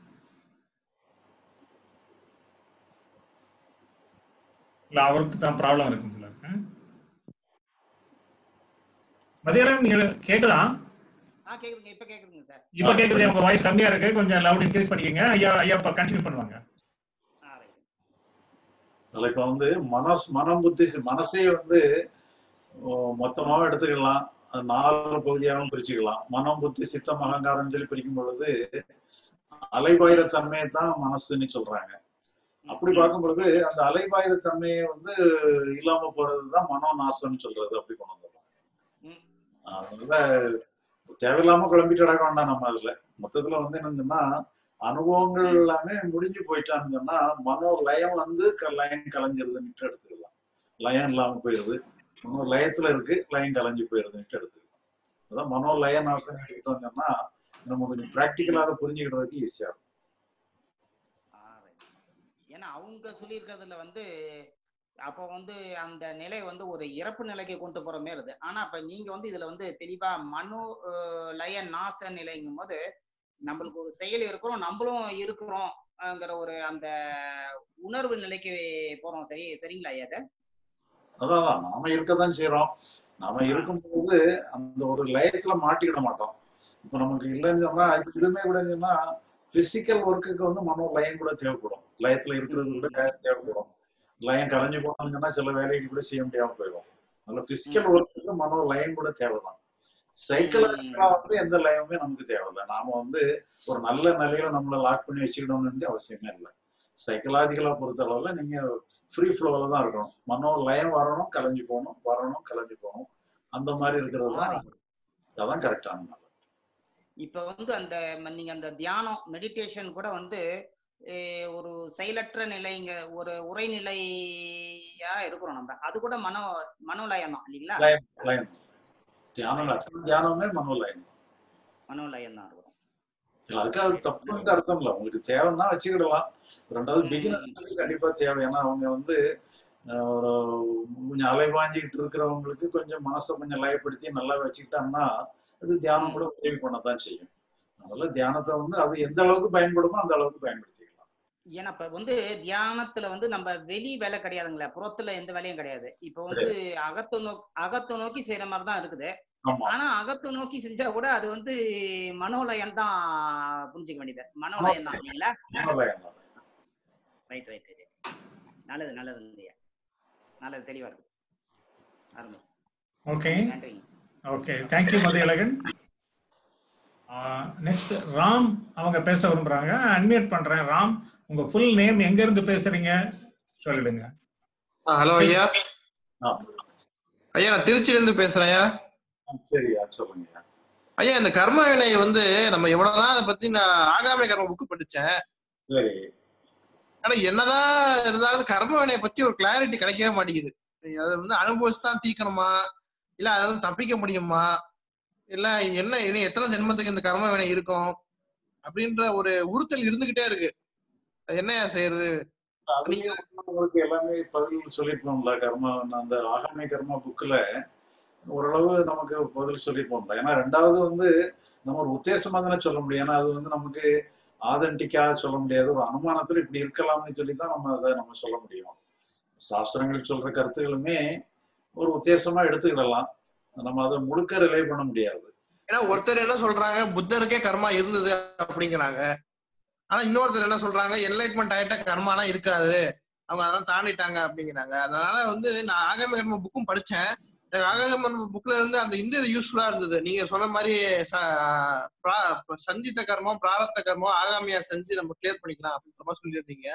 இல்ல அவருக்கு தான் ப்ராப்ளம் இருக்கும் போல இருக்கு. மதியழகன் நீங்க கேக்குதா ஆ கேக்குதுங்க இப்ப கேக்குதுங்க சார் இப்ப கேக்குது உங்க வாய்ஸ் கம்மியா இருக்கு கொஞ்சம் லவுட் இன்க்ரீஸ் பண்ணிக்கங்க ஐயா ஐயா இப்ப கண்டினியூ பண்ணுவாங்க அதுல இப்ப வந்து மனஸ் மனம் புத்தி சி- மனசே வந்து ஓ, மொத்தமாவும் எடுத்துக்கலாம் அது நாலு பகுதியாகவும் பிரிச்சுக்கலாம் மனம் புத்தி சித்தம் அகங்காரம் சொல்லி பிரிக்கும் பொழுது அலைபாயிர தன்மையை தான் மனசுன்னு சொல்றாங்க அப்படி பார்க்கும் பொழுது அந்த அலைபாயுத தன்மையை வந்து இல்லாம போறதுதான் மனோ நாசம்னு சொல்றது அப்படி கொண்டு வந்துடுறோம் ம். அதனால தேவையில்லாம குழம்பிட்டு அடக்க வேண்டாம் நம்ம அதுல மொத்தத்துல வந்து என்னன்னு சொன்னா அனுபவங்கள் எல்லாமே முடிஞ்சு போயிட்டான்னு சொன்னா மனோ லயம் வந்து க- லயம் கலைஞ்சிருதுன்னுட்டு எடுத்துக்கலாம் லயம் இல்லாம போயிருது மனோ லயத்துல இருக்கு லயம் கலைஞ்சு போயிருதுன்னுட்டு எடுத்துக்கலாம் அதான் மனோ லய நாசம் எடுத்துட்டோம்னு சொன்னா நம்ம கொஞ்சம் பிராக்டிக்கலாக புரிஞ்சுக்கிறதுக்கு ஈஸியா இருக்கும் ஆ, right. ஏன்னா அவங்க சொல்லியிருக்கிறதுல வந்து அப்போ வந்து அந்த நிலை வந்து ஒரு இறப்பு நிலைக்கு கொண்டு போற மாதிரி இருக்கு ஆனா அப்ப நீங்க வந்து இதுல வந்து தெளிவா மனு அஹ், லய நாச நிலைங்கும் போது நம்மளுக்கு ஒரு செயல் இருக்கிறோம் நம்மளும் இருக்கிறோம்ங்கிற ஒரு அந்த உணர்வு நிலைக்கு போறோம் சரி சரிங்களா ஐயா அது அதான் அதான் நாம இருக்கதான் செய்யறோம் நாம இருக்கும்போது அந்த ஒரு லயத்துல மாட்டிக்கிட மாட்டோம் இப்ப நமக்கு இல்லைன்னு சொன்னா இப்ப இதுமே கூட என்னன்னா பிசிக்கல் ஒர்க்குக்கு வந்து மனோ லயம் கூட தேவைப்படும் லயத்துல இருக்கிறது கூட தே- தேவைப்படும் லயம் கரைஞ்சு போனோம்னு சொன்னா சில வேலைகள் கூட செய்ய முடியாம போயிடும் அதனால பிசிக்கல் ஒர்க்குக்கு மனோ லயம் கூட தேவைதான் சைக்கலாஜிக்கலா வந்து எந்த லயமுமே நமக்கு தேவையில்லை நாம வந்து ஒரு நல்ல நிலையில நம்மளை லாக் பண்ணி வச்சுக்கணும்னு அவசியமே இல்லை சைக்கலாஜிக்கலா பொறுத்த அளவுல நீங்க ஃப்ரீ ஃப்ளோல தான் இருக்கணும் மனோ லயம் வரணும் கலைஞ்சு போகணும் வரணும் கலைஞ்சு போகணும் அந்த மாதிரி இருக்கிறது தான் அதான் கரெக்டான நாள் இப்ப வந்து அந்த ம- நீங்க அந்த தியானம் மெடிடேஷன் கூட வந்து eh, ஒரு செயலற்ற நிலைங்க ஒரு உரைநிலையா இருக்கிறோம் நம்ம அது கூட மனோ மனோலயம் தான் இல்லைங்களா லயம் லயம் தியானம் அர்த்தம் தியானமே மனோ லயம் மனோலயம் தான் இருக்கிறோம் இல்ல, அதுக்கு அது தப்புன்ற அர்த்தம் இல்ல உங்களுக்கு தேவைன்னா வச்சுக்கிடலாம் ரெண்டாவது பிகினர்ஸ்க்கு கண்டிப்பா தேவை ஏன்னா அவங்க வந்து அஹ், ஒரு கொஞ்சம் அலைவாஞ்சிக்கிட்டு இருக்கிறவங்களுக்கு கொஞ்சம் மனசை கொஞ்சம் லயப்படுத்தி நல்லா வச்சுக்கிட்டாங்கன்னா அது தியானம் கூட உதவி பண்ணத்தான் செய்யும் அதனால தியானத்தை வந்து அது எந்த அளவுக்கு பயன்படுமோ அந்த அளவுக்கு பயன்படுத்திக்கலாம் ஏன்னா இப்ப வந்து தியானத்துல வந்து நம்ம வெளி வேலை கிடையாதுங்களே புறத்துல எந்த வேலையும் கிடையாது இப்ப வந்து அகத்தை நோக்கி அகத்தை நோக்கி செய்யற மாதிரி தான் இருக்குது ஆமா ஆனா அகத்தை நோக்கி செஞ்சா கூட அது வந்து மனோலயம் தான் புரிஞ்சுக்க வேண்டியது மனோலயம் தான் இல்லைங்களா மனோலயம் தான் ரைட் ரைட் ரைட் நல்லது நல்லது இல்லையா நல்லது தெளிவா இருக்கு அருமை ஓகே நன்றிங்க okay thank you Mathiyazhagan next Ram அவங்க பேச விரும்புறாங்க அன்மியூட் பண்றேன் ராம் உங்க ஃபுல் நேம் எங்க இருந்து பேசுறீங்க சொல்லிடுங்க ஹலோ ஐயா ஆ, ஐயா நான் திருச்சியில இருந்து பேசுறேன் ஐயா சரியா சொல்லுங்க ஐயா இந்த கர்ம வினை வந்து நம்ம எவ்வளவுதான் அதை பத்தி நான் ஆகாமி கர்ம புக்கு படிச்சேன் சரி ஆனா என்னதான் இருந்தாலும் கர்ம வினையை பத்தி ஒரு கிளாரிட்டி கிடைக்கவே மாட்டேங்குது அதை வந்து அனுபவிச்சு தான் தீக்கணுமா இல்ல அதை வந்து தப்பிக்க முடியுமா இல்ல என்ன இனி எத்தனை ஜென்மத்துக்கு இந்த கர்ம வினை இருக்கும் அப்படின்ற ஒரு உறுத்தல் இருந்துகிட்டே இருக்கு அது என்னையா செய்யறது அதுலயே உங்களுக்கு எல்லாமே பதில் சொல்லிருப்போம்ல கர்மா அந்த ஆகாமி கர்மா புக்ல ஓரளவு நமக்கு பதில் சொல்லிருப்போம்ல ஏன்னா ரெண்டாவது வந்து நம்ம ஒரு உத்தேசமா தானே சொல்ல முடியும் ஏன்னா அது வந்து நமக்கு ஆதென்டிக்கா சொல்ல முடியாது ஒரு அனுமானத்துல இப்படி இருக்கலாம்னு சொல்லி தான் நம்ம அதை நம்ம சொல்ல முடியும் சாஸ்திரங்கள் சொல்ற கருத்துகளுமே ஒரு உத்தேசமா எடுத்துக்கிடலாம் நம்ம அதை முழுக்க ரிலே பண்ண முடியாது ஏன்னா ஒருத்தர் என்ன சொல்றாங்க புத்தருக்கே கர்மா இருந்தது அப்படிங்கிறாங்க ஆனா இன்னொருத்தர் என்ன சொல்றாங்க என்லைட்மெண்ட் ஆயிட்டா கர்மானா இருக்காது அவங்க அதெல்லாம் தாண்டிட்டாங்க அப்படிங்கிறாங்க அதனால வந்து நான் ஆகம கர்ம புக்கும் படிச்சேன் எனக்கு ஆகம கர்ம புக்ல இருந்து அந்த இந்த யூஸ்ஃபுல்லா இருந்தது நீங்க சொன்ன மாதிரி ச- பிரா- சஞ்சித கர்மம் பிராரப்த கர்மம் ஆகாமியா செஞ்சு நம்ம கிளியர் பண்ணிக்கலாம் அப்படின்ற மாதிரி சொல்லியிருந்தீங்க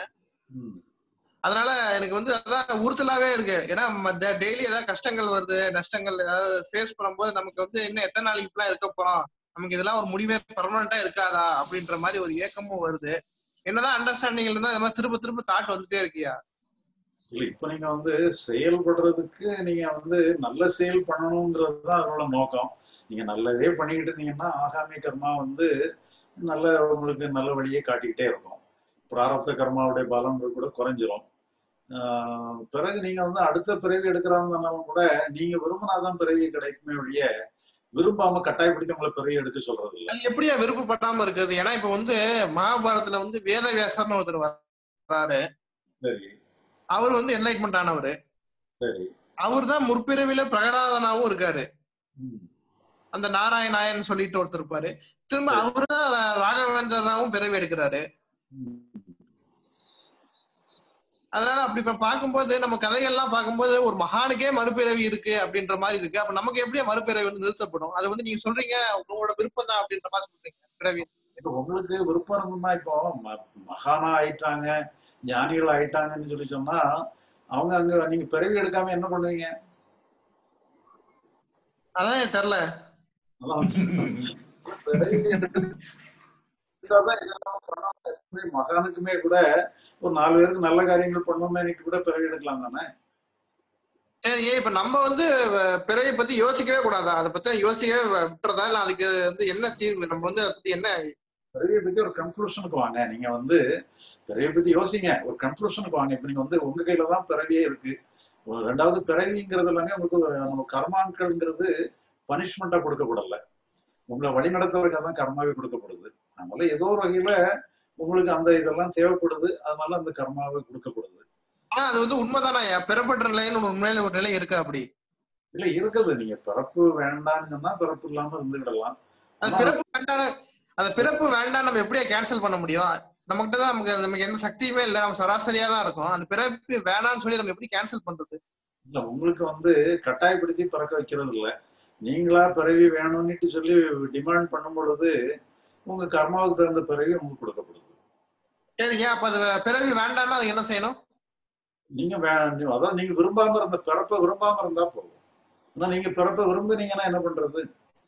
அதனால எனக்கு வந்து அதான் உறுத்தலாவே இருக்கு ஏன்னா டெய்லி ஏதாவது கஷ்டங்கள் வருது நஷ்டங்கள் ஏதாவது ஃபேஸ் பண்ணும்போது நமக்கு வந்து இன்னும் எத்தனை நாளைக்கு இப்படிலாம் இருக்க போறோம் நமக்கு இதெல்லாம் ஒரு முடிவே பர்மனண்டா இருக்காதா அப்படின்ற மாதிரி ஒரு ஏக்கமும் வருது என்னதான் அண்டர்ஸ்டாண்டிங் இருந்தா இந்த மாதிரி திரும்ப திரும்ப தாட் வந்துட்டே இருக்கியா இல்ல இப்ப நீங்க வந்து செயல்படுறதுக்கு நீங்க வந்து நல்ல செயல் பண்ணணுங்கிறது தான் அதோட நோக்கம் நீங்க நல்லதே பண்ணிக்கிட்டு இருந்தீங்கன்னா ஆகாமி கர்மா வந்து நல்ல உங்களுக்கு நல்ல வழியை காட்டிக்கிட்டே இருக்கும் பிராரப்த கர்மாவுடைய பலம் கூட குறைஞ்சிரும் ஆஹ் பிறகு நீங்க வந்து அடுத்த பிறவி எடுக்கிறாங்கன்னாலும் கூட நீங்க விரும்பினாதான் பிறவி கிடைக்குமே ஒழிய விரும்பாம கட்டாயப்படுத்தி உங்களை பிறவி எடுக்க சொல்றது இல்ல அது எப்படியா விருப்பப்படாம இருக்குது ஏன்னா இப்ப வந்து மகாபாரதத்துல வந்து வேத வியாசர்னு ஒருத்தர் வர்றாரு சரி அவர் வந்து என்லைட்மெண்ட் ஆனவர் சரி அவர் தான் முற்பிறவில பிரகலாதனாவும் இருக்காரு ம். அந்த நாராயணாயன் சொல்லிட்டு ஒருத்தர் இருப்பாரு திரும்ப அவரு தான் ராகவேந்திரனாவும் பிறவி எடுக்கிறாரு அதனால அப்படி இப்ப பார்க்கும்போது நம்ம கதைகள்லாம் பார்க்கும்போது ஒரு மகானுக்கே மறுபிறவி இருக்கு அப்படின்ற மாதிரி இருக்கு அப்ப நமக்கு எப்படி மறுபிறவி வந்து நிறுத்தப்படும் அது வந்து நீங்க சொல்றீங்க உங்களோட விருப்பம் தான் அப்படின்ற மாதிரி சொல்றீங்க பிறவி இப்ப உங்களுக்கு விருப்பம் இருந்ததுன்னா இப்போ ம- மகானா ஆயிட்டாங்க ஞானிகள் ஆயிட்டாங்கன்னு சொல்லி சொன்னா அவங்க அங்க நீங்க பிறவி எடுக்காம என்ன பண்ணுவீங்க அதான் எனக்கு தெரியல அதான் பிறவி எடுத்தாதான் இதெல்லாம் பண்ணாம எப்படி மகானுக்குமே கூட ஒரு நாலு பேருக்கு நல்ல காரியங்கள் பண்ணோமேனிட்டு கூட பிறவி எடுக்கலாம் தானே சரி ஏன் இப்ப நம்ம வந்து அஹ், பிறவை பத்தி யோசிக்கவே கூடாதா அதை பத்தி யோசிக்கவே விட்டுறதா இல்ல அதுக்கு வந்து என்ன தீர்வு நம்ம வந்து அதை பத்தி என்ன பிறவியை பத்தி ஒரு கன்க்ளூஷனுக்கு வாங்க நீங்க வந்து பிறவியை பத்தி யோசிங்க ஒரு கன்க்ளூஷனுக்கு வாங்க இப்ப நீங்க வந்து உங்க கையில தான் பிறவியே இருக்கு ஒரு ரெண்டாவது பிறவிங்கிறது எல்லாமே உங்களுக்கு நம்ம கர்மாக்கள்ங்கிறது பனிஷ்மெண்டா கொடுக்கப்படல உங்களை வழி நடத்துறதுக்காக தான் கர்மாவே கொடுக்கப்படுது அதனால ஏதோ ஒரு வகையில உங்களுக்கு அந்த இதெல்லாம் தேவைப்படுது அதனால அந்த கர்மாவே கொடுக்கப்படுது ஆனா அது வந்து உண்மைதானே பிறப்பற்ற நிலைன்னு ஒரு உண்மையில ஒரு நிலை இருக்கா அப்படி இல்ல இருக்குது நீங்க பிறப்பு வேண்டாம்னு சொன்னா பிறப்பு இல்லாம இருந்துக்கிடலாம் அது ஆனா பிறப்பு வேண்டாம் அந்த பிறப்பு வேண்டாம் நம்ம எப்படியா கேன்சல் பண்ண முடியும் நம்மகிட்ட தான் நமக்கு நமக்கு எந்த சக்தியுமே இல்லை நம்ம சராசரியா தான் இருக்கும் அந்த பிறப்பு வேணாம்னு சொல்லி நம்ம எப்படி கேன்சல் பண்றது இல்ல உங்களுக்கு வந்து கட்டாயப்படுத்தி பிறக்க வைக்கிறது இல்ல நீங்களா பிறவி வேணும்னுட்டு சொல்லி டிமாண்ட் பண்ணும் பொழுது உங்க கர்மாவுக்கு தகுந்த பிறவி உங்களுக்கு கொடுக்கப்படுது சரிங்க அப்ப அது பிறவி வேண்டாம்னா அது என்ன செய்யணும் நீங்க வே நீ- அதாவது நீங்க விரும்பாம இருந்த பிறப்பை விரும்பாம இருந்தா போதும் ஆனா நீங்க பிறப்பை விரும்புனீங்கன்னா என்ன பண்றது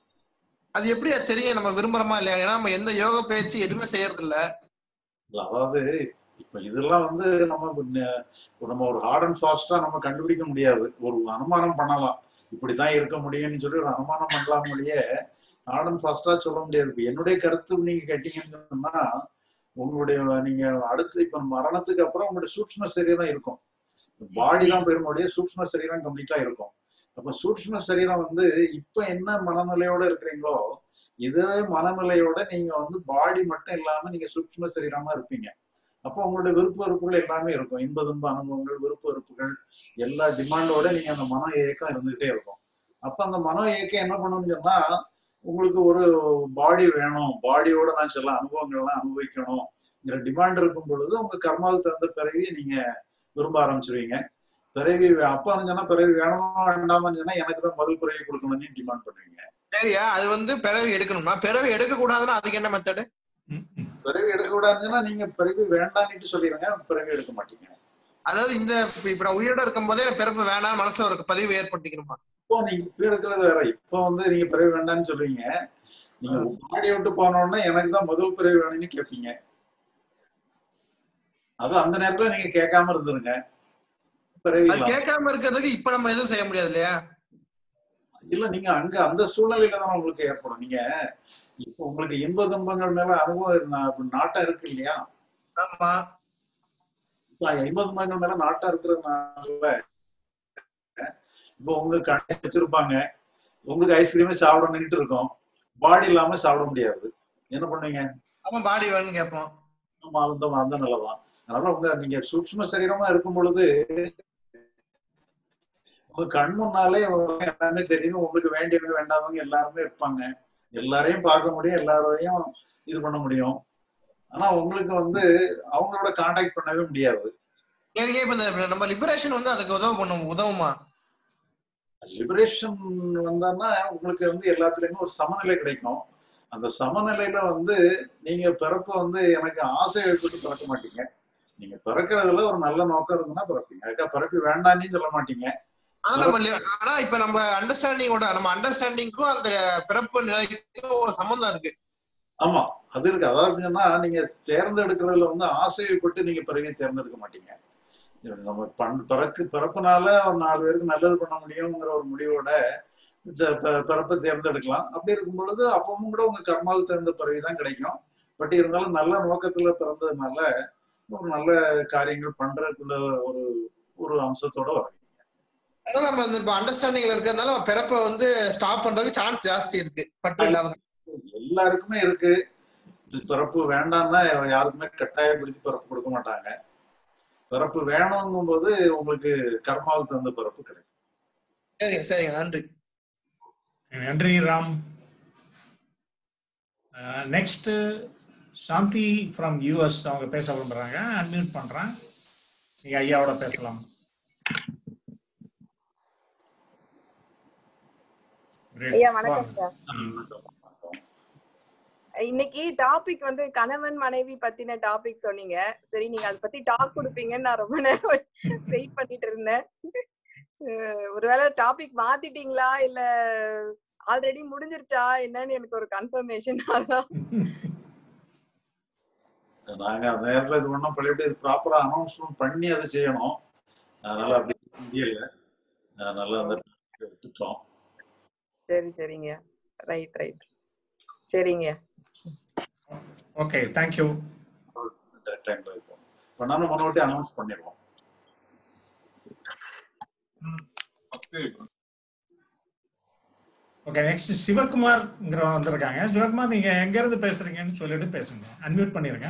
அது எப்படி அது தெரியும் நம்ம விரும்புறோமா இல்லையா ஏன்னா நம்ம எந்த யோக பயிற்சி எதுவுமே செய்யறது இல்ல இல்ல, அதாவது இப்ப இதெல்லாம் வந்து நம்ம ந- நம்ம ஒரு ஹார்ட் அண்ட் ஃபாஸ்டா நம்ம கண்டுபிடிக்க முடியாது ஒரு அனுமானம் பண்ணலாம் இப்படிதான் இருக்க முடியும்னு சொல்லி ஒரு அனுமானம் பண்ணலாம் மொழியே ஹார்ட் அண்ட் ஃபாஸ்டா சொல்ல முடியாது இப்ப என்னுடைய கருத்து நீங்க கேட்டீங்கன்னு சொன்னா உங்களுடைய நீங்க அடுத்து இப்ப மரணத்துக்கு அப்புறம் உங்களுடைய சூட்சும சரீரம் இருக்கும் பாடி தான் பெருமொழிய சூட்சும சரீரம் கம்ப்ளீட்டா இருக்கும் அப்ப சூட்சும சரீரம் வந்து இப்ப என்ன மனநிலையோட இருக்கிறீங்களோ இதே மனநிலையோட நீங்க வந்து பாடி மட்டும் இல்லாம நீங்க சூட்சும சரீரமா இருப்பீங்க அப்போ உங்களுடைய விருப்ப வெறுப்புகள் எல்லாமே இருக்கும் இன்ப துன்ப அனுபவங்கள் விருப்ப வெறுப்புகள் எல்லா டிமாண்டோட நீங்க அந்த மன இயக்கம் இருந்துகிட்டே இருக்கும் அப்ப அந்த மன இயக்கம் என்ன பண்ணும்னு சொன்னா உங்களுக்கு ஒரு பாடி வேணும் பாடியோட நான் சில அனுபவங்கள்லாம் அனுபவிக்கணுங்கிற டிமாண்ட் இருக்கும் பொழுது உங்க கர்மாவுக்கு தகுந்த பிறவி நீங்க விரும்ப ஆரம்பிச்சிருவீங்க பிறவி வே- அப்பா சொன்னா பிறவி வேணுமா வேண்டாமான்னு சொன்னா எனக்கு தான் முதல் பிறவி கொடுக்கணும்னு டிமாண்ட் பண்ணுவீங்க சரியா அது வந்து பிறவி எடுக்கணுமா பிறவி எடுக்க கூடாதுன்னா அதுக்கு என்ன மெத்தடு பிறவி எடுக்க கூடாதுன்னா நீங்க பிறவி வேண்டாம்னுட்டு சொல்லிடுங்க பிறவி எடுக்க மாட்டீங்க அதாவது இந்த இப்ப இப்ப நான் உயிரோட இருக்கும் போதே எனக்கு பிறப்பு வேணாம் மனசுல ஒரு பதிவு ஏற்படுத்திக்கணுமா இப்போ நீங்க இப்ப எடுக்கிறது வேற இப்போ வந்து நீங்க பிறவி வேண்டாம்னு சொல்றீங்க நீங்க பாடி விட்டு போனோடனே எனக்கு தான் முதல் பிறவி வேணும்னு கேட்பீங்க அது அந்த நேரத்துல நீங்க கேட்காம இருந்துருங்க பிறவி அது இல்லாம. கேட்காம இருக்கிறதுக்கு இப்ப நம்ம எதுவும் செய்ய முடியாது இல்லையா இல்ல நீங்க அங்க அந்த சூழ்நிலையில தான் உங்களுக்கு ஏற்படும் நீங்க இப்போ உங்களுக்கு இன்ப துன்பங்கள் மேல அனுபவம் நா- நாட்டம் இருக்கு இல்லையா ஆமா இப்போ இன்ப துன்பங்கள் மேல நாட்டம் இருக்கிறதுனால இப்போ உங்க கடை வச்சிருப்பாங்க உங்களுக்கு ஐஸ்கிரீமே சாப்பிடணும்னுட்டு இருக்கும் பாடி இல்லாம சாப்பிட முடியாது என்ன பண்ணுவீங்க அப்ப பாடி வேணும்னு கேட்போம் ஆமா அந்த அந்த நிலை தான் அதனால உங்க நீங்க சூக்ஷ்ம சரீரமா இருக்கும் பொழுது உங்க கண் முன்னாலே உங்களுக்கு எல்லாமே தெரியும் உங்களுக்கு வேண்டியவங்க வேண்டாதவங்க எல்லாருமே இருப்பாங்க எல்லாரையும் பார்க்க முடியும் எல்லாரையும் இது பண்ண முடியும் ஆனா உங்களுக்கு வந்து அவங்களோட காண்டாக்ட் பண்ணவே முடியாது சரிங்க இப்ப இந்த நம்ம லிபரேஷன் வந்து அதுக்கு உதவு பண்ணும் உதவுமா லிபரேஷன் வந்தான்னா உங்களுக்கு வந்து எல்லாத்துலயுமே ஒரு சமநிலை கிடைக்கும் அந்த சமநிலையில வந்து நீங்க பிறப்ப வந்து எனக்கு ஆசை வைப்பிட்டு பிறக்க மாட்டீங்க நீங்க பிறக்கிறதுல ஒரு நல்ல நோக்கம் இருக்குன்னா பிறப்பீங்க அதுக்காக பிறப்பி வேண்டான்னு சொல்ல மாட்டீங்க ஆனா நம்ம li- ஆனா இப்ப நம்ம அண்டர்ஸ்டாண்டிங்கோட நம்ம அண்டர்ஸ்டாண்டிங்க்கும் அந்த பிறப்பு நிலைக்கும் ஒரு சம்பந்தம் இருக்கு ஆமா அது இருக்கு அதாவது சொன்னா நீங்க தேர்ந்தெடுக்கிறதுல வந்து ஆசைப்பட்டு நீங்க பிறகு தேர்ந்தெடுக்க மாட்டீங்க நம்ம பண் பிறக்கு பிறப்புனால ஒரு நாலு பேருக்கு நல்லது பண்ண முடியுங்கிற ஒரு முடிவோட இந்த ப- பிறப்பை தேர்ந்தெடுக்கலாம் அப்படி இருக்கும் பொழுது அப்பவும் கூட உங்க கர்மாவுக்கு தகுந்த பிறவி தான் கிடைக்கும் பட் இருந்தாலும் நல்ல நோக்கத்துல பிறந்ததுனால ஒரு நல்ல காரியங்கள் பண்றதுக்குள்ள ஒரு ஒரு அம்சத்தோட வரும் அதனால நம்ம இந்த இப்ப அண்டர்ஸ்டாண்டிங்ல இருக்கிறதுனால நம்ம பிறப்பை வந்து ஸ்டாப் பண்றதுக்கு சான்ஸ் ஜாஸ்தி இருக்கு பற்று இல்லாத எல்லாருக்குமே இருக்கு பிறப்பு வேண்டாம்னா யாருக்குமே கட்டாயப்படுத்தி பிறப்பு கொடுக்க மாட்டாங்க பிறப்பு வேணுங்கும் போது உங்களுக்கு கர்மாவுக்கு தகுந்த பிறப்பு கிடைக்கும் சரிங்க சரிங்க நன்றி நன்றி Ram next Shanthi from US அவங்க பேச விரும்புறாங்க அன்மியூட் பண்றேன் நீங்க ஐயாவோட பேசலாம் Great. ஐயா வணக்கம் வாங்க. சார் ம். இன்னைக்கு டாபிக் வந்து கணவன் மனைவி பத்தின டாபிக் சொன்னீங்க சரி நீங்க அதை பத்தி டாக் கொடுப்பீங்கன்னு நான் ரொம்ப நேரம் வெயிட் பண்ணிட்டு இருந்தேன் அஹ் ஒருவேளை டாபிக் மாத்திட்டீங்களா இல்ல ஆல்ரெடி முடிஞ்சிருச்சா என்னன்னு எனக்கு ஒரு கன்ஃபர்மேஷன் அதான் நாங்க அந்த நேரத்துல இது பண்ணோம் பழையபடி இது ப்ராப்பரா அனௌன்ஸ்மெண்ட் பண்ணி அதை செய்யணும் அதனால அப்படி முடியல அதனால அந்த topic-அ விட்டுட்டோம் சரி சரிங்க ரைட் ரைட் சரிங்க ஓகே தேங்க்யூ டைம்ல இருக்கும் பண்ணாலும் முன்னாடி அனௌன்ஸ் பண்ணிடுவோம் ஓகே நெக்ஸ்ட் சிவகுமார்ங்கிற வந்திருக்காங்க சிவகுமார் நீங்க எங்க இருந்து பேசுறீங்கன்னு சொல்லிட்டு பேசுங்க அன்மியூட் பண்ணிருங்க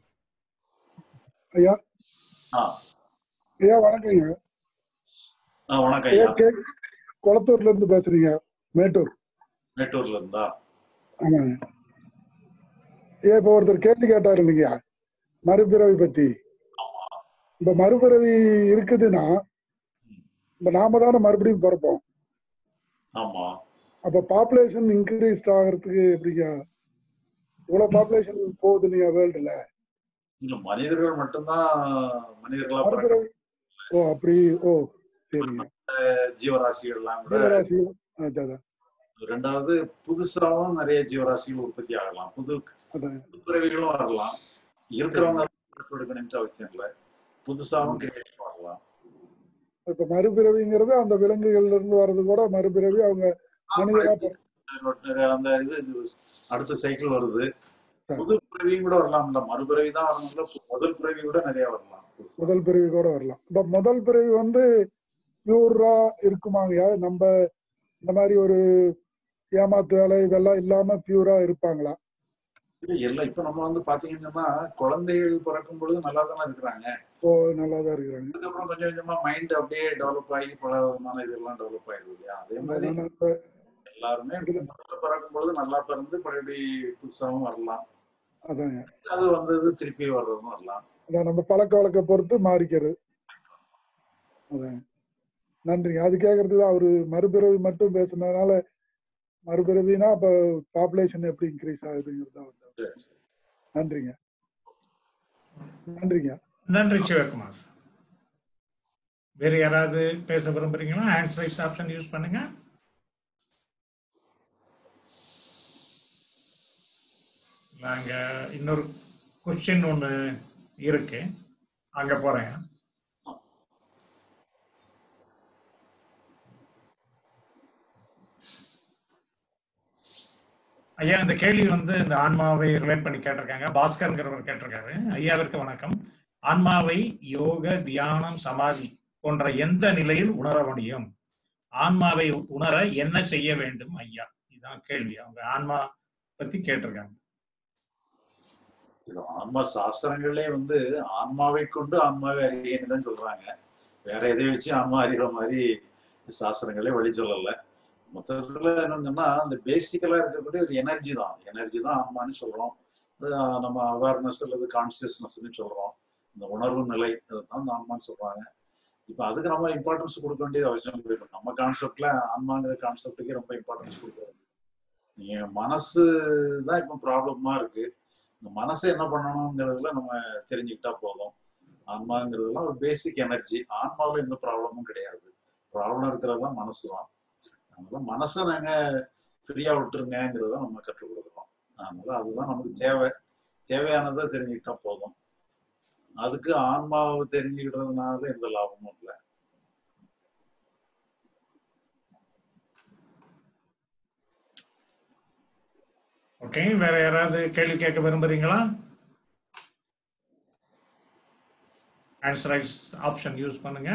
ஐயா ஆ ஐயா வணக்கங்க ஆ, வணக்கம் ஐயா ஐயா கே குளத்தூர்ல இருந்து பேசுறீங்க மேட்டூர் மேட்டூர்ல இருந்தா ஆமாங்க ஐயா இப்ப ஒருத்தர் கேள்வி கேட்டாரு இல்லைங்க மறுபிறவி பத்தி இப்ப மறுபிறவி இருக்குதுன்னா இப்ப நாம தானே மறுபடியும் பிறப்போம் ஆமா அப்ப பாப்புலேஷன் இன்க்ரீஸ் ஆகிறதுக்கு எப்படிங்க இவ்வளவு பாப்புலேஷன் போகுது இல்லையா வேர்ல்டுல இல்ல மனிதர்கள் மட்டும்தான் மனிதர்களா பிறக்க மறுபிறவி ஓ அப்படி ஓ சரிங்க ஜீவராசிகள் எல்லாம் கூட ஜீவராசி அதான் அதான், ரெண்டாவது புதுசாவும் நிறைய ஜீவராசிகள் உற்பத்தி ஆகலாம் புது அதான் புது பிறவிகளும் வரலாம் இருக்கிறவங்க எடுக்கணும்ட்டு அவசியம் இல்லை புதுசாவும் கிரியேஷன் வரலாம் இப்ப மறுபிறவிங்கிறது அந்த விலங்குகள்ல இருந்து வர்றது கூட மறுபிறவி அவங்க மனிதரா பிற- அந்த இது அடுத்த சைக்கிள் வருது புது பிறவியும் கூட வரலாம்ல மறுபிறவி தான் வரணும்ல முதல் பிறவி கூட நிறைய வரலாம் முதல் பிறவி கூட வரலாம் இப்ப முதல் பிறவி வந்து பியூரா இருக்குமாங்கய்யா நம்ம இந்த மாதிரி ஒரு ஏமாத்து வேலை இதெல்லாம் இல்லாம பியூரா இருப்பாங்களா இல்ல எல்லாம் இப்ப நம்ம வந்து பாத்தீங்கன்னா குழந்தைகள் பிறக்கும் பொழுது நல்லா தானே இருக்கிறாங்க ஓ நல்லாதான் இருக்கிறாங்க அதுக்கப்புறம் கொஞ்சம் கொஞ்சமா மைண்ட் அப்படியே டெவலப் ஆகி பல விதமான இதெல்லாம் டெவலப் ஆயிடுது இல்லையா அதே மாதிரி அதனால இப்ப எல்லாருமே முதல்ல பிறக்கும் பொழுது நல்லா பிறந்து பழையபடி புதுசாவும் வரலாம் அதாங்க அது வந்தது திருப்பி வர்றதும் வரலாம் அதான் நம்ம பழக்க வழக்க பொறுத்து மாறிக்கிறது அதாங்க நன்றிங்க அது கேக்குறது தான் அவரு மறுபிறவி மட்டும் பேசுனதுனால மறுபிறவினா அப்ப பாப்புலேஷன் எப்படி இன்க்ரீஸ் ஆகுதுங்கிறது தான் வந்து நன்றிங்க நன்றிங்க நன்றி சிவகுமார் வேற யாராவது பேச விரும்புறீங்களா ஹேண்ட்ஸ் ரைஸ் ஆப்ஷன் யூஸ் பண்ணுங்க நாங்க இன்னொரு கொஸ்டின் ஒண்ணு இருக்கு அங்க போறேன் ஐயா இந்த கேள்வி வந்து இந்த ஆன்மாவை ரிலேட் பண்ணி கேட்டிருக்காங்க பாஸ்கர்ங்கிறவர் கேட்டிருக்காரு ஐயாவிற்கு வணக்கம் ஆன்மாவை யோக தியானம் சமாதி போன்ற எந்த நிலையில் உணர முடியும் ஆன்மாவை உணர என்ன செய்ய வேண்டும் ஐயா இதுதான் கேள்வி அவங்க ஆன்மா பத்தி கேட்டிருக்காங்க இது ஆன்மா சாஸ்திரங்களே வந்து ஆன்மாவை கொண்டு ஆன்மாவை அறியன்னு தான் சொல்றாங்க வேற எதை வச்சு ஆன்மா அறிகிற மாதிரி சாஸ்திரங்களே வழி சொல்லல மொத்தத்துல என்னன்னு சொன்னா அந்த பேசிக்கலா இருக்கக்கூடிய ஒரு எனர்ஜி தான் எனர்ஜி தான் ஆன்மான்னு சொல்றோம் அது நம்ம அவேர்னஸ் அல்லது கான்சியஸ்னஸ்ன்னு சொல்றோம் இந்த உணர்வு நிலை அதுதான் அந்த ஆன்மான்னு சொல்றாங்க இப்ப அதுக்கு நம்ம இம்பார்ட்டன்ஸ் கொடுக்க வேண்டியது அவசியம் இல்லை நம்ம கான்செப்ட்ல ஆன்மாங்கிற கான்செப்டுக்கு ரொம்ப இம்பார்ட்டன்ஸ் கொடுக்குறது நீங்க மனசு தான் இப்ப ப்ராப்ளமா இருக்கு இந்த மனசை என்ன பண்ணணுங்கிறதுல நம்ம தெரிஞ்சுக்கிட்டா போதும் ஆன்மாங்கிறதுலாம் ஒரு பேசிக் எனர்ஜி ஆன்மாவில் எந்த ப்ராப்ளமும் கிடையாது ப்ராப்ளம் இருக்கிறது தான் மனசு தான் அதனால மனசை நாங்க ஃப்ரீயா விட்டுருங்கிறத நம்ம கற்றுக் கொடுக்குறோம் அதனால அதுதான் நமக்கு தேவை தேவையானதை தெரிஞ்சுக்கிட்டா போதும் அதுக்கு ஆன்மாவை தெரிஞ்சுக்கிட்டதுனால எந்த லாபமும் இல்லை ஓகே வேற யாராவது கேள்வி கேட்க விரும்புறீங்களா ஆன்சர் ஆப்ஷன் யூஸ் பண்ணுங்க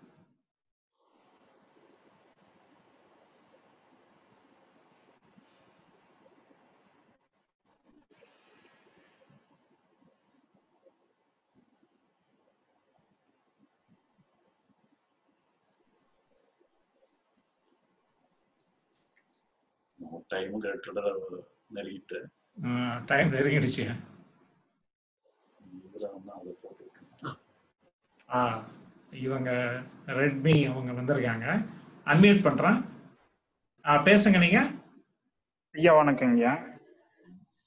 டைம் கேட்டுட நெருங்கிட்டு டைம் நெருங்கிடுச்சு இதுல வந்து அதை போட்டு ஆ இவங்க ரெட்மி அவங்க வந்திருக்காங்க அன்மியூட் பண்றேன் ஆ பேசுங்க நீங்க ஐயா வணக்கங்க ஐயா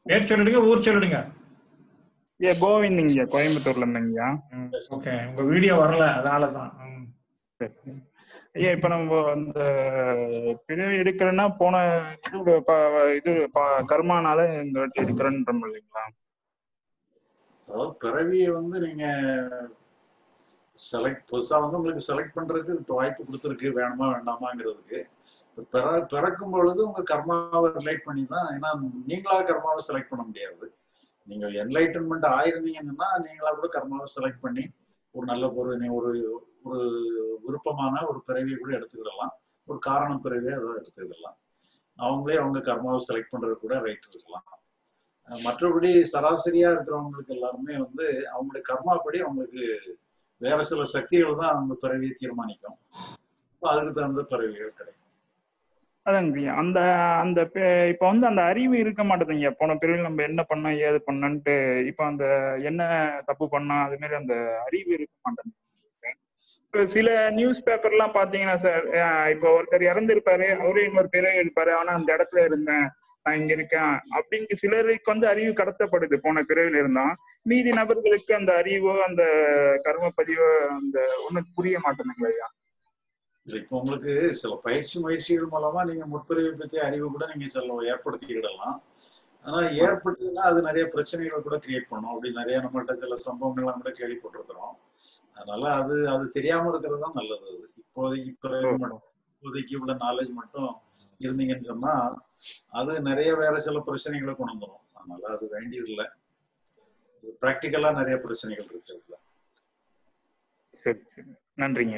பேர் சொல்லிடுங்க ஊர் சொல்லிடுங்க ஐயா கோவிந்த்ங்கய்யா கோயம்புத்தூர்ல இருந்தேங்கய்யா ஓகே உங்க வீடியோ வரல அதனால தான் ம். ஐயா இப்ப நம்ம அந்த பிறவி எடுக்கிறேன்னா போன இது ப- இது ப- கர்மானால இந்த வாட்டி எடுக்கிறேன்றோம் இல்லைங்களா அதாவது பிறவியை வந்து நீங்க செலக்ட் புதுசா வந்து உங்களுக்கு செலக்ட் பண்றதுக்கு வாய்ப்பு கொடுத்துருக்கு வேணுமா வேண்டாமாங்கிறதுக்கு இப்ப பிற பிறக்கும் பொழுது உங்க கர்மாவை ரிலேட் பண்ணி தான் ஏன்னா நீங்களா கர்மாவை செலக்ட் பண்ண முடியாது நீங்க என்லைட்டன்மெண்ட் ஆயிருந்தீங்கன்னா நீங்களா கூட கர்மாவை செலக்ட் பண்ணி ஒரு நல்ல ஒரு நீ ஒரு ஒரு விருப்பமான ஒரு பிறவியை கூட எடுத்துக்கிடலாம் ஒரு காரண பிறவியை அதை எடுத்துக்கிடலாம் அவங்களே அவங்க கர்மாவை செலக்ட் பண்றது கூட ரைட் இருக்கலாம் அஹ் மற்றபடி சராசரியா இருக்கிறவங்களுக்கு எல்லாருமே வந்து அவங்களுடைய கர்மாப்படி அவங்களுக்கு வேற சில சக்திகள் தான் அவங்க பிறவியை தீர்மானிக்கும் அப்ப அதுக்கு தகுந்த பிறவிகள் கிடைக்கும் அதாங்க அந்த அந்த பே- இப்ப வந்து அந்த அறிவு இருக்க மாட்டேதுங்க போன பிறகு நம்ம என்ன பண்ணோம் ஏது பண்ணன்ட்டு இப்ப அந்த என்ன தப்பு பண்ணா அது மாதிரி அந்த அறிவு இருக்க மாட்டேங்குது இப்ப சில நியூஸ் பேப்பர்லாம் பாத்தீங்கன்னா சார் இப்போ ஒருத்தர் இறந்திருப்பாரு அவரே இன்னொரு பிறகு இருப்பாரு ஆனா அந்த இடத்துல இருந்தேன் நான் இங்க இருக்கேன் அப்படின்ட்டு சிலருக்கு வந்து அறிவு கடத்தப்படுது போன பிறவில இருந்தா மீதி நபர்களுக்கு அந்த அறிவோ அந்த கர்ம பதிவோ அந்த ஒண்ணும் புரிய மாட்டேங்குது ஐயா இல்ல இப்போ உங்களுக்கு சில பயிற்சி முயற்சிகள் மூலமா நீங்க முற்பிறவை பத்தி அறிவு கூட நீங்க சில ஏற்படுத்திக்கிடலாம் ஆனா ஏற்பட்டதுன்னா அது நிறைய பிரச்சனைகளை கூட கிரியேட் பண்ணும் அப்படி நிறைய நம்மகிட்ட சில சம்பவங்கள்லாம் கூட கேள்விப்பட்டிருக்கிறோம் அதனால அது அது தெரியாம இருக்கிறது தான் நல்லது அது இப்போதைக்கு பிறகு மட்டும் இப்போதைக்கு உள்ள நாலேஜ் மட்டும் இருந்தீங்கன்னு சொன்னா அது நிறைய வேற சில பிரச்சனைகளை கொண்டு வந்துடும் அதனால அது வேண்டியதில்லை ப்ராக்டிக்கலா நிறைய பிரச்சனைகள் இருக்கு அதுல சரி சரி நன்றிங்க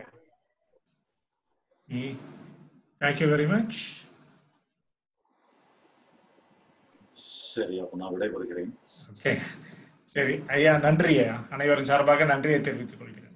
தேங்க்யூ வெரி மச் சரி அப்ப நான் விடைபெறுகிறேன் ஓகே சரி ஐயா நன்றி ஐயா அனைவரும் சார்பாக நன்றியை தெரிவித்துக் கொள்கிறேன்